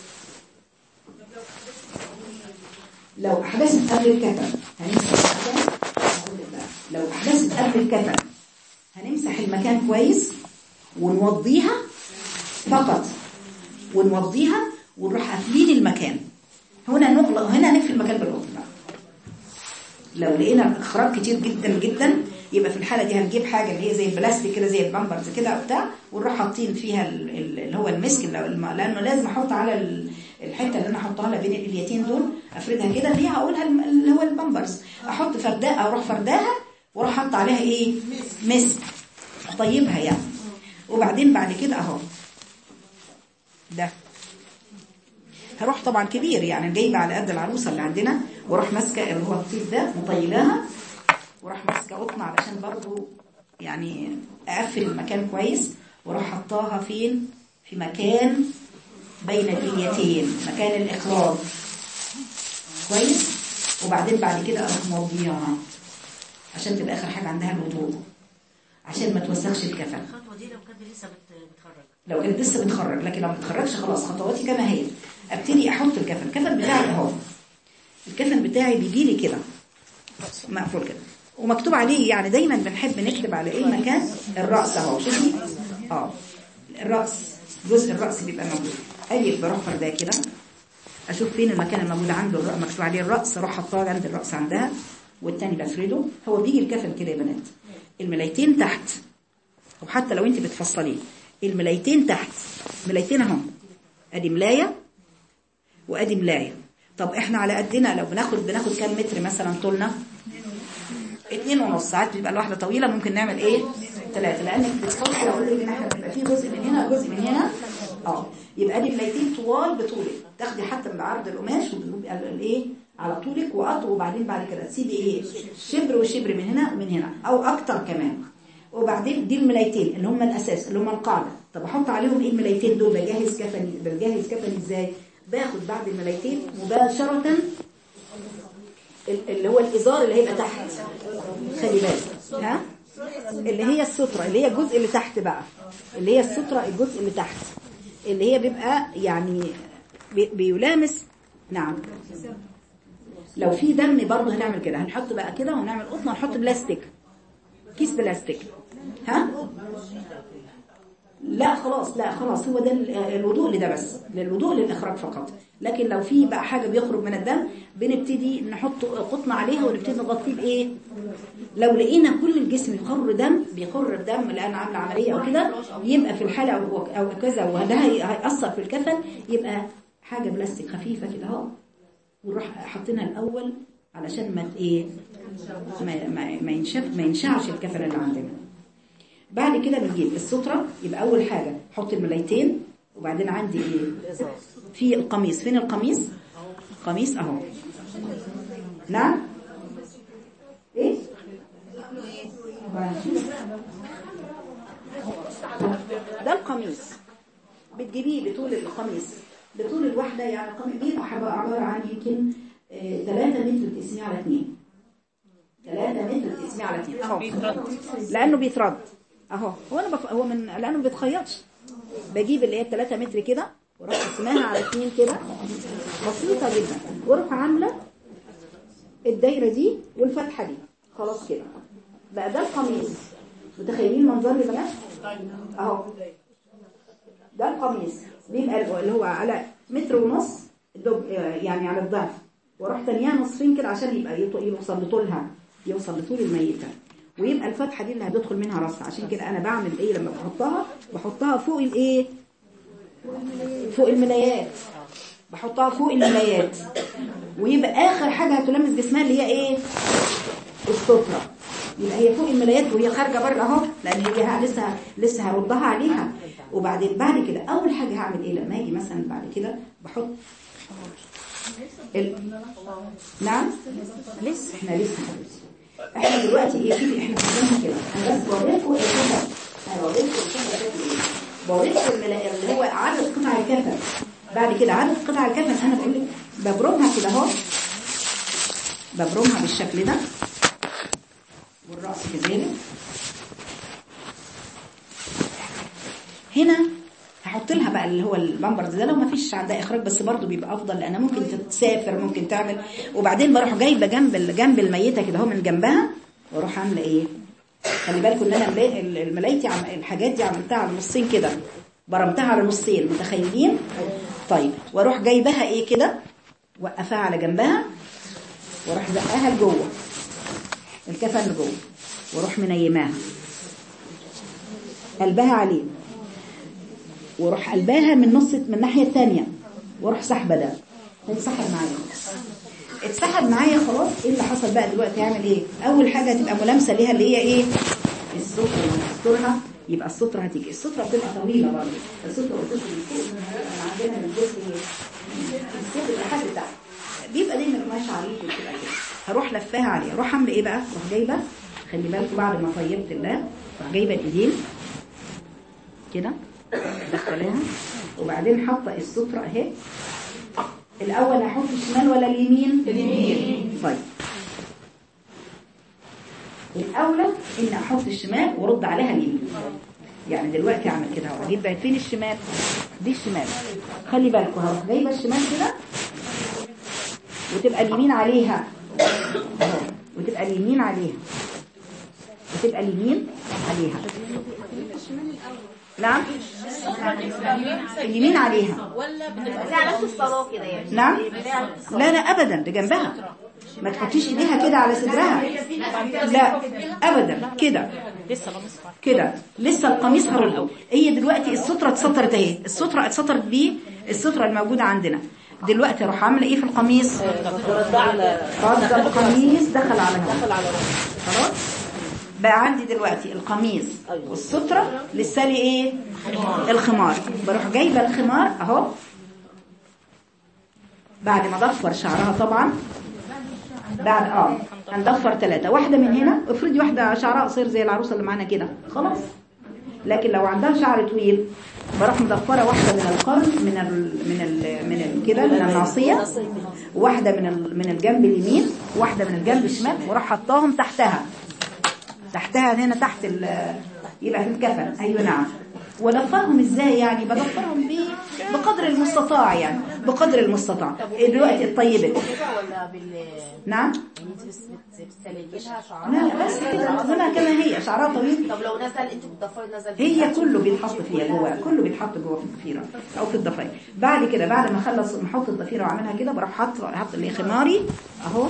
لو احدثت قبل الكفن هنمسح المكان هقول لك بقى. لو احدثت قبل الكفن هنمسح المكان كويس ونوضيها فقط ونوضيها ونروح قافلين المكان هنا نغلق هنا نقفل المكان بالقفل بقى لو لقينا اخراج كتير جدا جدا يبقى في الحاله دي هنجيب حاجه اللي هي زي البلاستيك كده زي البامبرز كده او بتاع ونروح حاطين فيها ال- ال- اللي هو المسك اللي- الم- لانه لازم احط على ال- الحته اللي انا احطها لها بين الاليتين دول افردها كده اللي هي هقولها الم- اللي هو البامبرز احط فرداء او اروح فرداها واروح احط عليها ايه مسك اطيبها يعني وبعدين بعد كده اهو ده هروح طبعا كبير يعني جايبه على قد العروسه اللي عندنا واروح ماسكه اللي هو الطيب ده مطيلاها واروح ماسكه قطن علشان برضو يعني اقفل المكان كويس واروح حطاها فين في مكان بين الاليتين مكان الاخراج كويس وبعدين بعد كده اروح موضيعها عشان تبقى اخر حاجه عندها الوضوء عشان ما توسخش الكفن الخطوه دي لو كانت لسه بت- بتخرج لو كانت لسه بتخرج لكن لو ما بتخرجش خلاص خطواتي كما هي ابتدي احط الكفن الكفن بتاعي اهو الكفن بتاعي بيجي لي كده مقفول كده ومكتوب عليه يعني دايما بنحب نكتب على ايه مكان الراس اهو شوفي اه الراس جزء الراس بيبقى موجود اجي بروح فرداه كده اشوف فين المكان الموجود عنده الرأس مكتوب عليه الراس اروح حطاه عند الراس عندها والتاني بفرده هو بيجي الكفن كده يا بنات الملايتين تحت وحتى لو انت بتفصليه الملايتين تحت ملايتين اهم ادي ملايه وادي ملايه طب احنا على قدنا لو بناخد بناخد كام متر مثلا طولنا اتنين ونص ساعات بيبقى الواحده طويله ممكن نعمل ايه ثلاثه لانك بتحط لو قلت ان احنا بيبقى في جزء من هنا وجزء من هنا اه يبقى دي ملايتين طوال بطولك تاخدي حتى من عرض القماش وبيبقى الايه على طولك وقط وبعدين بعد كده تسيبي ايه شبر وشبر من هنا ومن هنا او اكتر كمان وبعدين دي الملايتين اللي هم الاساس اللي هم القاعده طب احط عليهم ايه الملايتين دول بجهز كفني بجهز كفني ازاي باخد بعد الملايتين مباشره ال- اللي هو الازار اللي هيبقى تحت خلي بالك ها اللي هي السترة اللي هي الجزء اللي تحت بقى اللي هي السترة الجزء اللي تحت اللي هي بيبقى يعني بي- بيلامس نعم لو في دم برضه هنعمل كده هنحط بقى كده ونعمل قطن ونحط بلاستيك كيس بلاستيك ها لا خلاص لا خلاص هو ده ال- الوضوء لده بس للوضوء للإخراج فقط لكن لو في بقى حاجة بيخرج من الدم بنبتدي نحط قطن عليها ونبتدي نغطيه بإيه لو لقينا كل الجسم يخر دم بيخر الدم لأن عاملة عملية أو كده يبقى في الحالة أو, أو كذا وده هي- هيأثر في الكفن يبقى حاجة بلاستيك خفيفة كده اهو ونروح حاطينها الأول علشان ما ت- إيه ما, ما, ما ينشف ما ينشعش الكفن اللي عندنا بعد كده بنجيب السترة يبقى أول حاجة حط الملايتين وبعدين عندي إيه في القميص فين القميص قميص أهو نعم إيه ده القميص بتجيبيه بطول القميص بطول الواحدة يعني القميص بيبقى حب- عبارة عن يمكن 3 متر تقسميه على 2 3 متر تقسميه على 2 اهو لانه بيترد اهو هو انا بف... هو من لانه ما بيتخيطش بجيب اللي هي 3 متر كده واروح قسمها على 2 كده بسيطه جدا واروح عامله الدايره دي والفتحه دي خلاص كده بقى ده القميص متخيلين المنظر يا بنات اهو ده القميص بيبقى اللي هو على متر ونص الدب يعني على الضعف واروح تانيها نصفين كده عشان يبقى يط- يوصل لطولها يوصل لطول الميتة ويبقى الفتحة دي اللي هتدخل منها راسها عشان كده انا بعمل ايه لما بحطها بحطها فوق الايه فوق الملايات بحطها فوق الملايات ويبقى اخر حاجة هتلمس جسمها اللي هي ايه السترة يبقى هي فوق الملايات وهي خارجه بره اهو لان هي ه- لسه لسه هردها عليها وبعدين بعد كده اول حاجه هعمل ايه لما اجي مثلا بعد كده بحط ال... نعم لسه احنا لسه حبيبتي احنا دلوقتي ايه شوفي احنا بنعمل كده انا بس بوريكم الكفن انا بوريكم الكفن شكله ايه بوريكم الملا- اللي هو عدد قطع الكفن بعد كده عدد قطع الكفن انا بقول لك ببرمها كده اهو ببرمها بالشكل ده والرأس كذلك هنا هحط لها بقى اللي هو البامبرز ده لو ما فيش عندها اخراج بس برضه بيبقى افضل لانها ممكن تسافر ممكن تعمل وبعدين بروح جايبه جنب ال- جنب الميته كده اهو من جنبها واروح عامله ايه خلي بالكم ان انا الملا- ال- الملايتي عم الحاجات دي عملتها على نصين كده برمتها على نصين متخيلين طيب واروح جايبها ايه كده وقفها على جنبها واروح زقها لجوه الكفن لجوه واروح منيماها قلبها عليه واروح قلبها من نص من الناحيه الثانيه واروح سحبه ده هيتسحب معايا اتسحب معايا خلاص ايه اللي حصل بقى دلوقتي هعمل ايه اول حاجه هتبقى ملامسه ليها اللي هي ايه الستره لما تسترها يبقى الستره هتيجي الستره بتبقى طويله برضه الستره بتوصل من فوق من عندنا من الجزء ايه من الصدر لحد تحت بيبقى دايما قماش عريض وبتبقى كده هروح لفاها عليه اروح اعمل ايه بقى اروح جايبه خلي بالكم بعد ما طيبت الله اروح جايبه الايدين كده دخلها وبعدين حاطه الستره اهي الاول هحط الشمال ولا اليمين اليمين طيب الاولى ان احط الشمال وارد عليها اليمين يعني دلوقتي اعمل كده اهو اجيب بقى فين الشمال دي الشمال خلي بالكم هروح جايبه الشمال كده وتبقى اليمين عليها اهو وتبقى اليمين عليها وتبقى اليمين عليها نعم اليمين عليها ولا بنبقى زي علامة الصلاة كده يعني نعم زي علامة الصلاة لا لا ابدا ده جنبها ما تحطيش ايديها كده على صدرها لا ابدا كده لسه بمصفر كده لسه القميص هرول هي دلوقتي السترة اتسطرت اهي السترة اتسطرت بيه السترة الموجودة عندنا دلوقتي اروح عامله ايه في القميص رد القميص دخل على دخل على خلاص بقى عندي دلوقتي القميص والسترة لسه لي ايه الخمار بروح جايبه الخمار اهو بعد ما ضفر شعرها طبعا بعد اه هنضفر ثلاثة واحدة من هنا افرضي واحدة شعرها قصير زي العروسة اللي معانا كده خلاص لكن لو عندها شعر طويل بروح مضفرة واحدة من القرن من ال من ال من ال كده من الناصية واحدة من ال من الجنب اليمين واحدة من الجنب الشمال واروح حطاهم تحتها تحتها هنا تحت ال يبقى في الكفن ايوه نعم وضفرهم ازاي يعني بضفرهم ب بقدر المستطاع يعني بقدر المستطاع دلوقتي الطيبة كده ولا بال نعم يعني انت بس بت- بتسلجلها شعرها لا لا بس كده زي ما كما هي شعرها طويل طب لو نزل انت بتضفري نزل هي كله بيتحط فيها جوه كله بيتحط جوه في الضفيره او في الضفاير بعد كده بعد ما اخلص ما احط الضفيره واعملها كده بروح حاطه احط اللي خماري اهو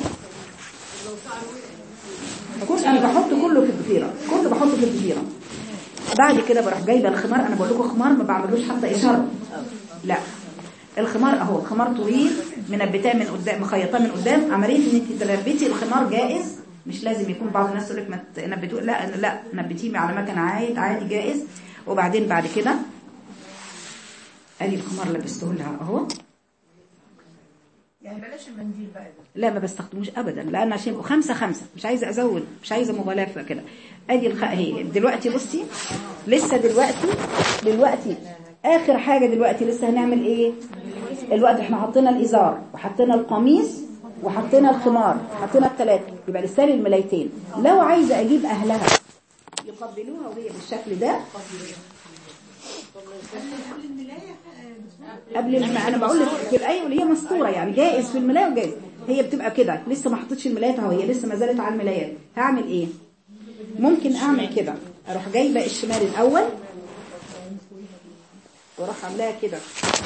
كل انا بحط كله في الضفيره كله بحطه في الضفيره بعد كده بروح جايبه الخمار انا بقول لكم خمار ما بعملوش حتى اشاره لا الخمار اهو الخمار طويل منبتاه من قدام مخيطاه من قدام عمليه ان انت تنبتي الخمار جائز مش لازم يكون بعض الناس يقول لك ما تنبتوه لا لا نبتيه على مكان عادي عادي جائز وبعدين بعد كده ادي الخمار لبسته لها اهو يعني بلاش المنديل بقى ده لا ما بستخدموش ابدا لان عشان يبقوا خمسة خمسة مش عايزه ازود مش عايزه مغالاه في كده ادي الخ... هي دلوقتي بصي لسه دلوقتي دلوقتي اخر حاجه دلوقتي لسه هنعمل ايه الوقت احنا حطينا الازار وحطينا القميص وحطينا الخمار حطينا الثلاثه يبقى لسه لي الملايتين لو عايزه اجيب اهلها يقبلوها وهي بالشكل ده قبل الم... انا بقول لك في الايه واللي هي مستوره يعني جائز في الملايه وجائز هي بتبقى كده لسه ما حطيتش الملايات اهو هي لسه ما زالت على الملايات هعمل ايه ممكن اعمل كده اروح جايبه الشمال الاول واروح عاملاها كده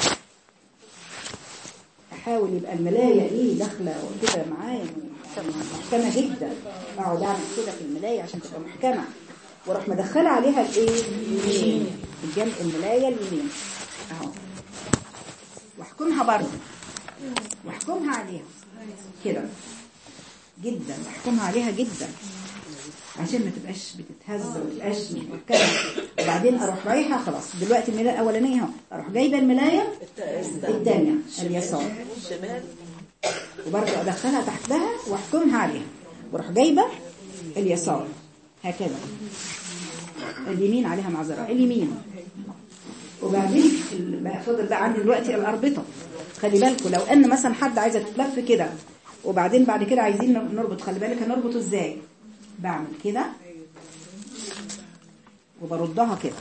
احاول يبقى الملايه ايه داخله كده معايا محكمه جدا اقعد اعمل كده في الملايه عشان تبقى محكمه واروح مدخله عليها الايه اليمين الجنب الملايه اليمين اهو واحكمها برضه واحكمها عليها كده جدا واحكمها عليها جدا عشان ما تبقاش بتتهز وما تبقاش مش محكمه وبعدين اروح رايحه خلاص دلوقتي الملايه الاولانيه اهو اروح جايبه الملايه الثانيه اليسار وبرضه ادخلها تحتها واحكمها عليها واروح جايبه اليسار هكذا اليمين عليها معذره اليمين وبعدين ال- بقى فضل بقى عندي دلوقتي الاربطه خلي بالكم لو ان مثلا حد عايزه تتلف كده وبعدين بعد كده عايزين نربط خلي بالك هنربطه ازاي بعمل كده وبردها كده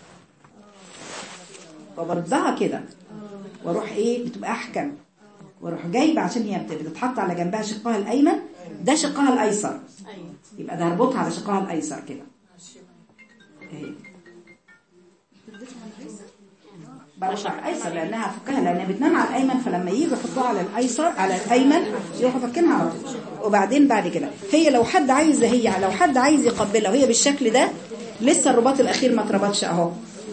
وبردها كده واروح ايه بتبقى احكم واروح جايبه عشان هي بت- بتتحط على جنبها شقها الايمن ده شقها الايسر يبقى ده هربطها على شقها الايسر كده اهي بلاش على الايسر لانها فكها لانها بتنام على الايمن فلما يجوا يحطوها على الايسر على الايمن يروحوا فكينها على طول وبعدين بعد كده هي لو حد عايز هي لو حد عايز يقبلها وهي بالشكل ده لسه الرباط الاخير ما اتربطش اهو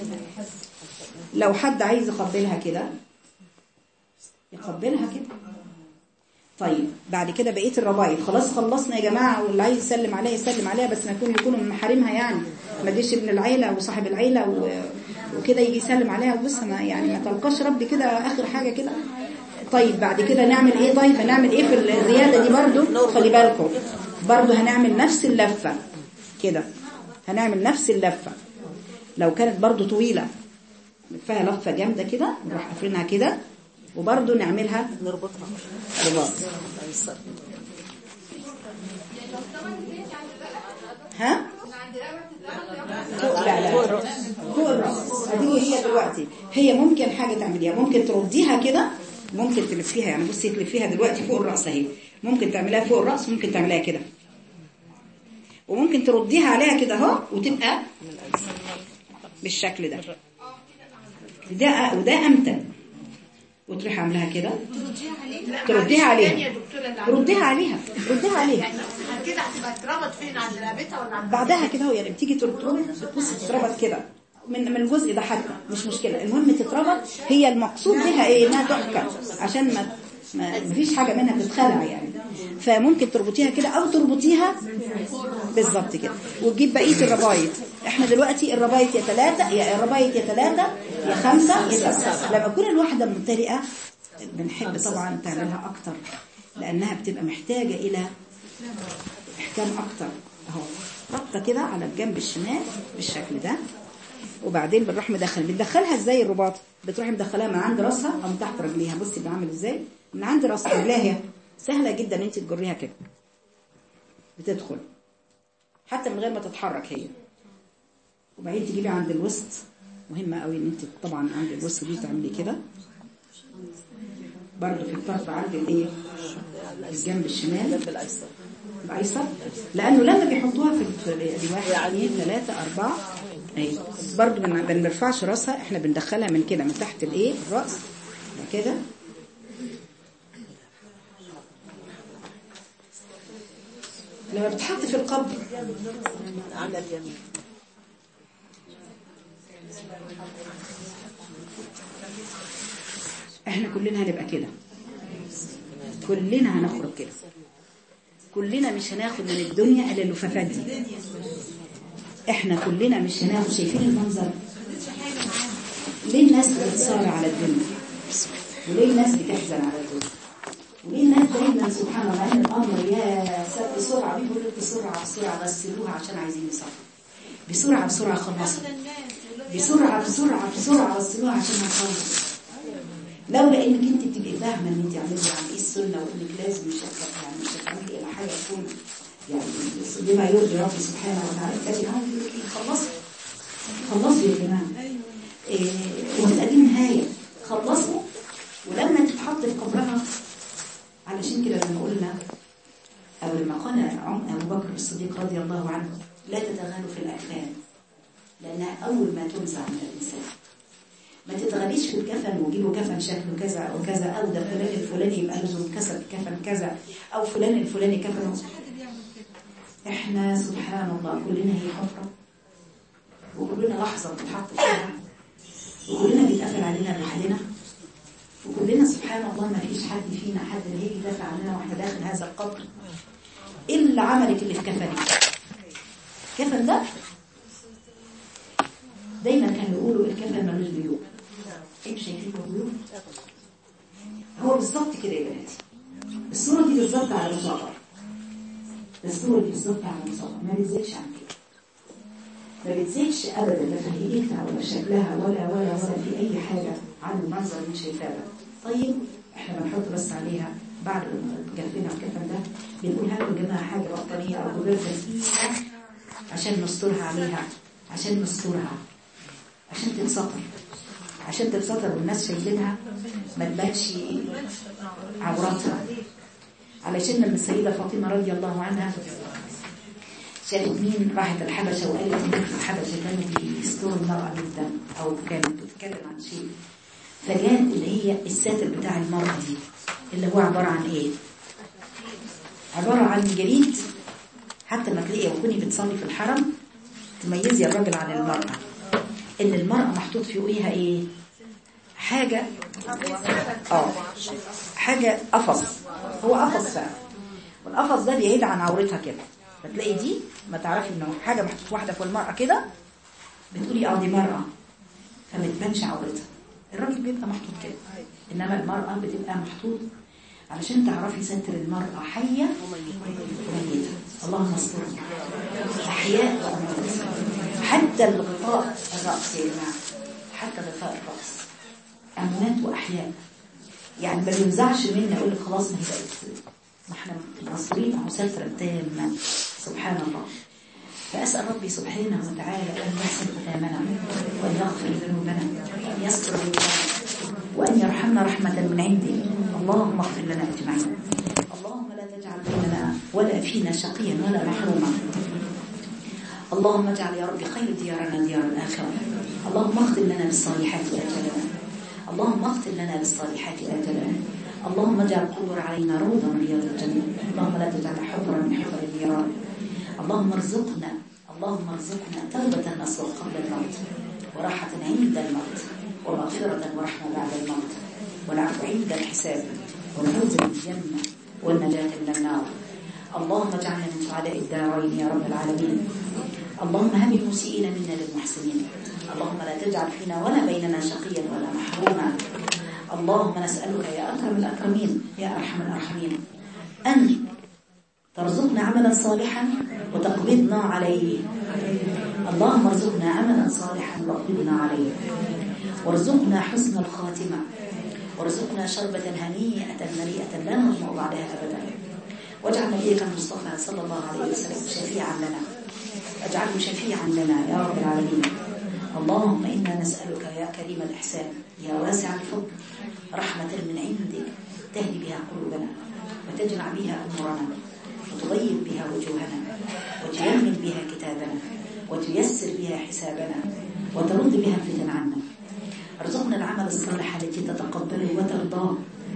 لو حد عايز يقبلها كده يقبلها كده طيب بعد كده بقيه الربايط خلاص خلصنا يا جماعه واللي عايز يسلم عليها يسلم عليها بس ما يكون يكونوا من محارمها يعني ما تجيش ابن العيله وصاحب العيله و... وكده يجي يسلم عليها وبص ما يعني ما تلقاش ربي كده اخر حاجه كده طيب بعد كده نعمل ايه طيب هنعمل ايه في الزياده دي برضو خلي بالكم برضو هنعمل نفس اللفه كده هنعمل نفس اللفه لو كانت برضو طويله فيها لفه جامده كده نروح قافلينها كده وبرضو نعملها نربطها رباط ها فوق لا لا فوق الراس هتيجي هي دلوقتي هي ممكن حاجه تعمليها ممكن ترديها كده ممكن تلفيها يعني بصي تلفيها دلوقتي فوق الراس اهي ممكن تعمليها فوق الراس ممكن تعمليها كده وممكن ترديها عليها كده اهو وتبقى بالشكل ده ده وده امتن وتروحي عاملاها كده ترديها عليها رديها عليها رديها عليها كده هتبقى اتربط فين عند رقبتها ولا عند بعدها كده هو يعني بتيجي تربط بتبص تتربط كده من من الجزء ده حتى مش مشكله المهم تتربط هي المقصود بها ايه انها تحكم عشان ما ما مفيش حاجه منها تتخلع يعني فممكن تربطيها كده او تربطيها بالظبط كده وتجيب بقيه الربايط احنا دلوقتي الربايط يا ثلاثه يا الربايط يا ثلاثه يا خمسه يا سته لما تكون الواحده ممتلئه بنحب طبعا تعملها اكتر لانها بتبقى محتاجه الى احكام اكتر اهو ربطه كده على الجنب الشمال بالشكل ده وبعدين بنروح مدخل بتدخلها ازاي الرباط بتروحي مدخلها من عند راسها او من تحت رجليها بصي بعمل ازاي من عند راس رجلها سهله جدا انت تجريها كده بتدخل حتى من غير ما تتحرك هي وبعدين تجيبي عند الوسط مهمه قوي ان انت طبعا عند الوسط دي تعملي كده برضه في الطرف عند الايه الجنب الشمال بالايسر الايسر لانه لما بيحطوها في في- دي واحد اثنين ثلاثة أربعة اي برضه ما بنرفعش راسها احنا بندخلها من كده من تحت الايه الراس كده لما بتحط في القبر على اليمين احنا كلنا هنبقى كده كلنا هنخرج كده كلنا مش هناخد من الدنيا الا اللفافات دي احنا كلنا مش هناخد شايفين المنظر ليه الناس بتتصارع على الدنيا وليه الناس بتحزن على الدنيا وليه الناس دايما سبحان الله ان الامر يا سب بسرعه بيقولوا لك بسرعه بسرعه غسلوها عشان عايزين يصلوا بسرعه بسرعه خلصوا بسرعه بسرعه بسرعه غسلوها عشان هنخلص لولا انك انت بتبقي فاهمه ان انت عامله عن ايه السنه وانك لازم مش هت- يعني مش هتعملي الى حاجه تكون يعني بما يرضي ربي سبحانه وتعالى تلاقي هم بيقول لك إيه، خلصوا خلصوا يا جماعه إيه وهتبقى دي نهايه خلصوا ولما تتحط في قبرها علشان كده لما قلنا او لما قال عم ابو بكر الصديق رضي الله عنه لا تتغالوا في الاكفان لانها اول ما تنزع من الانسان ما تتغليش في الكفن وجيبوا كفن شكله كذا وكذا او ده فلان الفلاني يبقى له كسب كفن كذا او فلان الفلاني كفن احنا سبحان الله كلنا هي حفرة وكلنا لحظة بتتحط فيها وكلنا بيتقفل علينا رحلنا وكلنا سبحان الله ما فيش حد فينا حد اللي هيجي يدافع عننا واحنا داخل هذا القبر الا عملك اللي في كفنك الكفن ده دايما كانوا يقولوا الكفن ملوش بيوت ايه مش شايفين بيوت هو بالظبط كده يا بناتي الصورة دي بالظبط على مصغر الصورة دي بالظبط على مصغر ما بتزيدش عن كده ما بتزيدش ابدا لا في هيئتها ولا شكلها ولا ولا ولا في اي حاجة عن المنظر اللي شايفاه ده طيب احنا بنحط بس عليها بعد ما جفنا الكفن ده بنقول هاتوا يا جماعه حاجه بطانيه او جبال تسقيها عشان نسترها عليها عشان نسترها عشان تتسطر عشان تتسطر والناس شايلينها ما تبانش عوراتها علشان لما السيدة فاطمة رضي الله عنها شافت مين راحت الحبشة وقالت ان في الحبشة كانوا بيستروا المرأة جدا او كانت بتتكلم عن شيء فجاءت اللي هي الساتر بتاع المرأة دي اللي هو عبارة عن ايه عبارة عن جريد حتى ما تلاقي وكوني بتصلي في الحرم تميزي الراجل عن المرأة ان المرأة محطوط في وقيها ايه حاجة اه حاجة قفص هو قفص فعلا والقفص ده بيعيد عن عورتها كده فتلاقي دي ما تعرفي انه حاجة محطوط واحدة في المرأة كده بتقولي اه دي مرأة فما تبانش عورتها الراجل بيبقى محطوط كده انما المرأة بتبقى محطوط علشان تعرفي ستر المرأة حية وميتة اللهم استرنا أحياء وأموات حتى الغطاء الرأس يا جماعة حتى غطاء الرأس أموات وأحياء يعني ما بينزعش منا يقول لك خلاص ما هي بقت ما احنا مصرين أهو سترا تاما سبحان الله فأسأل ربي سبحانه وتعالى أن يحسن ختامنا وأن يغفر ذنوبنا وأن يستر عيوبنا وأن يرحمنا رحمة من عنده اللهم اغفر لنا أجمعين اللهم لا تجعل بيننا ولا فينا شقيا ولا محروما اللهم اجعل يا رب خير ديارنا ديار الآخرة اللهم اختم لنا بالصالحات آجالنا اللهم اختم لنا بالصالحات آجالنا اللهم اجعل القبور علينا روضة من رياض الجنة اللهم لا تجعل حفرا من حفر النيران اللهم ارزقنا اللهم ارزقنا توبة نصر قبل الموت وراحة عند الموت ومغفرة ورحمة بعد الموت والعفو عند الحساب والفوز بالجنة والنجاة من النار اللهم اجعلنا من سعداء الدارين يا رب العالمين اللهم هب المسيئين منا للمحسنين اللهم لا تجعل فينا ولا بيننا شقيا ولا محروما اللهم نسألك يا أكرم الأكرمين يا أرحم الأرحمين أن ترزقنا عملا صالحا وتقبضنا عليه اللهم ارزقنا عملا صالحا واقبضنا عليه وارزقنا حسن الخاتمة وارزقنا شربة هنيئة مريئة لا نظمأ بعدها أبدا واجعل نبيك المصطفى صلى الله عليه وسلم شفيعا لنا واجعله شفيعا لنا يا رب العالمين اللهم إنا نسألك يا كريم الإحسان يا واسع الفضل رحمة من عندك تهدي بها قلوبنا وتجمع بها أمورنا وتبيض بها وجوهنا وتيمن بها كتابنا وتيسر بها حسابنا وترد بها الفتن عنا ارزقنا العمل الصالح التي تتقبله وترضاه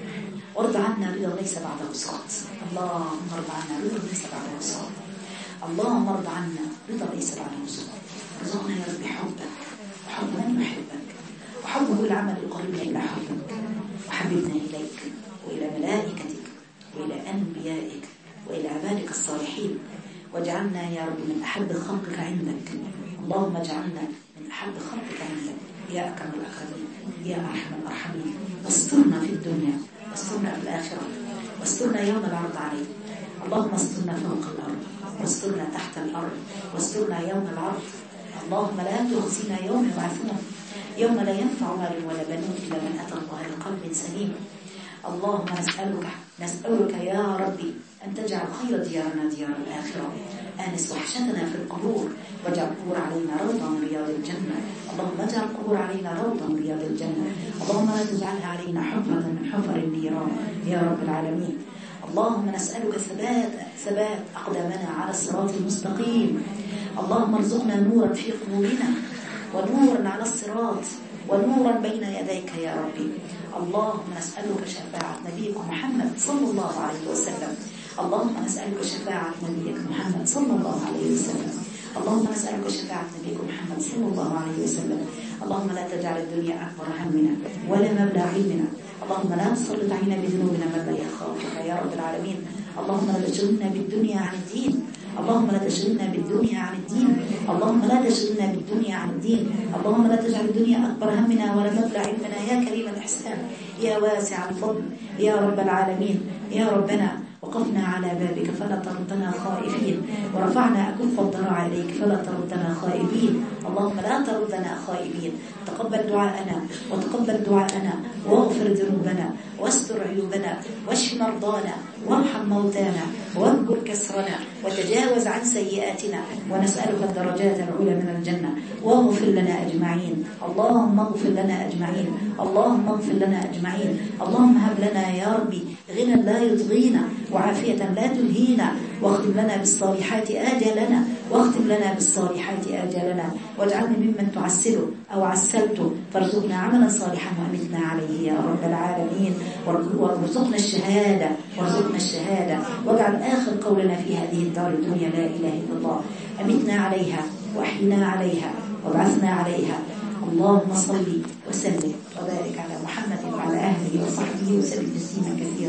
وارض عنا رضا ليس بعده سخط اللهم ارض عنا رضا ليس بعده سخط اللهم ارض عنا رضا ليس بعده سخط ارزقنا يا رب حبك وحب من يحبك وحبه العمل يقربنا الى حبك وحببنا اليك والى ملائكتك والى انبيائك والى عبادك الصالحين واجعلنا يا رب من احب خلقك عندك اللهم اجعلنا من احب خلقك عندك يا اكرم الاكرمين يا ارحم الراحمين واسترنا في الدنيا واسترنا في الآخرة واسترنا يوم العرض عليك اللهم استرنا فوق الأرض واسترنا تحت الأرض واسترنا يوم العرض اللهم لا تخزينا يوم يبعثون يوم لا ينفع مال ولا بنون إلا من أتى الله بقلب سليم اللهم نسألك نسألك يا ربي أن تجعل خير ديارنا ديار الآخرة آنس وحشتنا في القبور واجعل القبور علينا روضة من رياض الجنة اللهم اجعل القبور علينا روضة من رياض الجنة اللهم لا تجعلها علينا حفرة من حفر النيران يا رب العالمين اللهم نسألك ثبات ثبات أقدامنا على الصراط المستقيم اللهم ارزقنا نورا في قلوبنا ونورا على الصراط ونورا بين يديك يا ربي اللهم نسألك شفاعة نبيك محمد صلى الله عليه وسلم اللهم نسألك شفاعة نبيك محمد صلى الله عليه وسلم اللهم نسألك شفاعة نبيك محمد صلى الله عليه وسلم اللهم لا تجعل الدنيا أكبر همنا ولا مبلغ علمنا اللهم لا تسلط علينا بذنوبنا من لا يخافك يا رب العالمين اللهم لا تشغلنا بالدنيا عن الدين اللهم لا تشغلنا بالدنيا عن الدين اللهم لا تشغلنا بالدنيا عن الدين اللهم لا تجعل الدنيا أكبر همنا ولا مبلغ علمنا يا كريم الإحسان يا واسع الفضل يا رب العالمين يا ربنا وقفنا على بابك فلا تردنا خائفين ورفعنا أكف الضراع إليك فلا تردنا خائبين اللهم لا تردنا خائبين تقبل دعاءنا وتقبل دعاءنا واغفر ذنوبنا واستر عيوبنا واشف مرضانا وارحم موتانا واذكر كسرنا وتجاوز عن سيئاتنا ونسألك الدرجات العلى من الجنة واغفر لنا أجمعين اللهم اغفر لنا أجمعين اللهم اغفر لنا أجمعين اللهم هب لنا يا ربي غنى لا يطغينا وعافية لا تلهينا واختم لنا بالصالحات آجالنا واختم لنا بالصالحات آجالنا واجعلنا ممن تعسله أو عسلته فارزقنا عملا صالحا وأمتنا عليه يا رب العالمين وارزقنا الشهادة وارزقنا الشهادة واجعل آخر قولنا في هذه الدار الدنيا لا إله إلا الله أمتنا عليها وأحينا عليها وابعثنا عليها اللهم صل وسلم وبارك على محمد وعلى أهله وصحبه وسلم تسليما كثيرا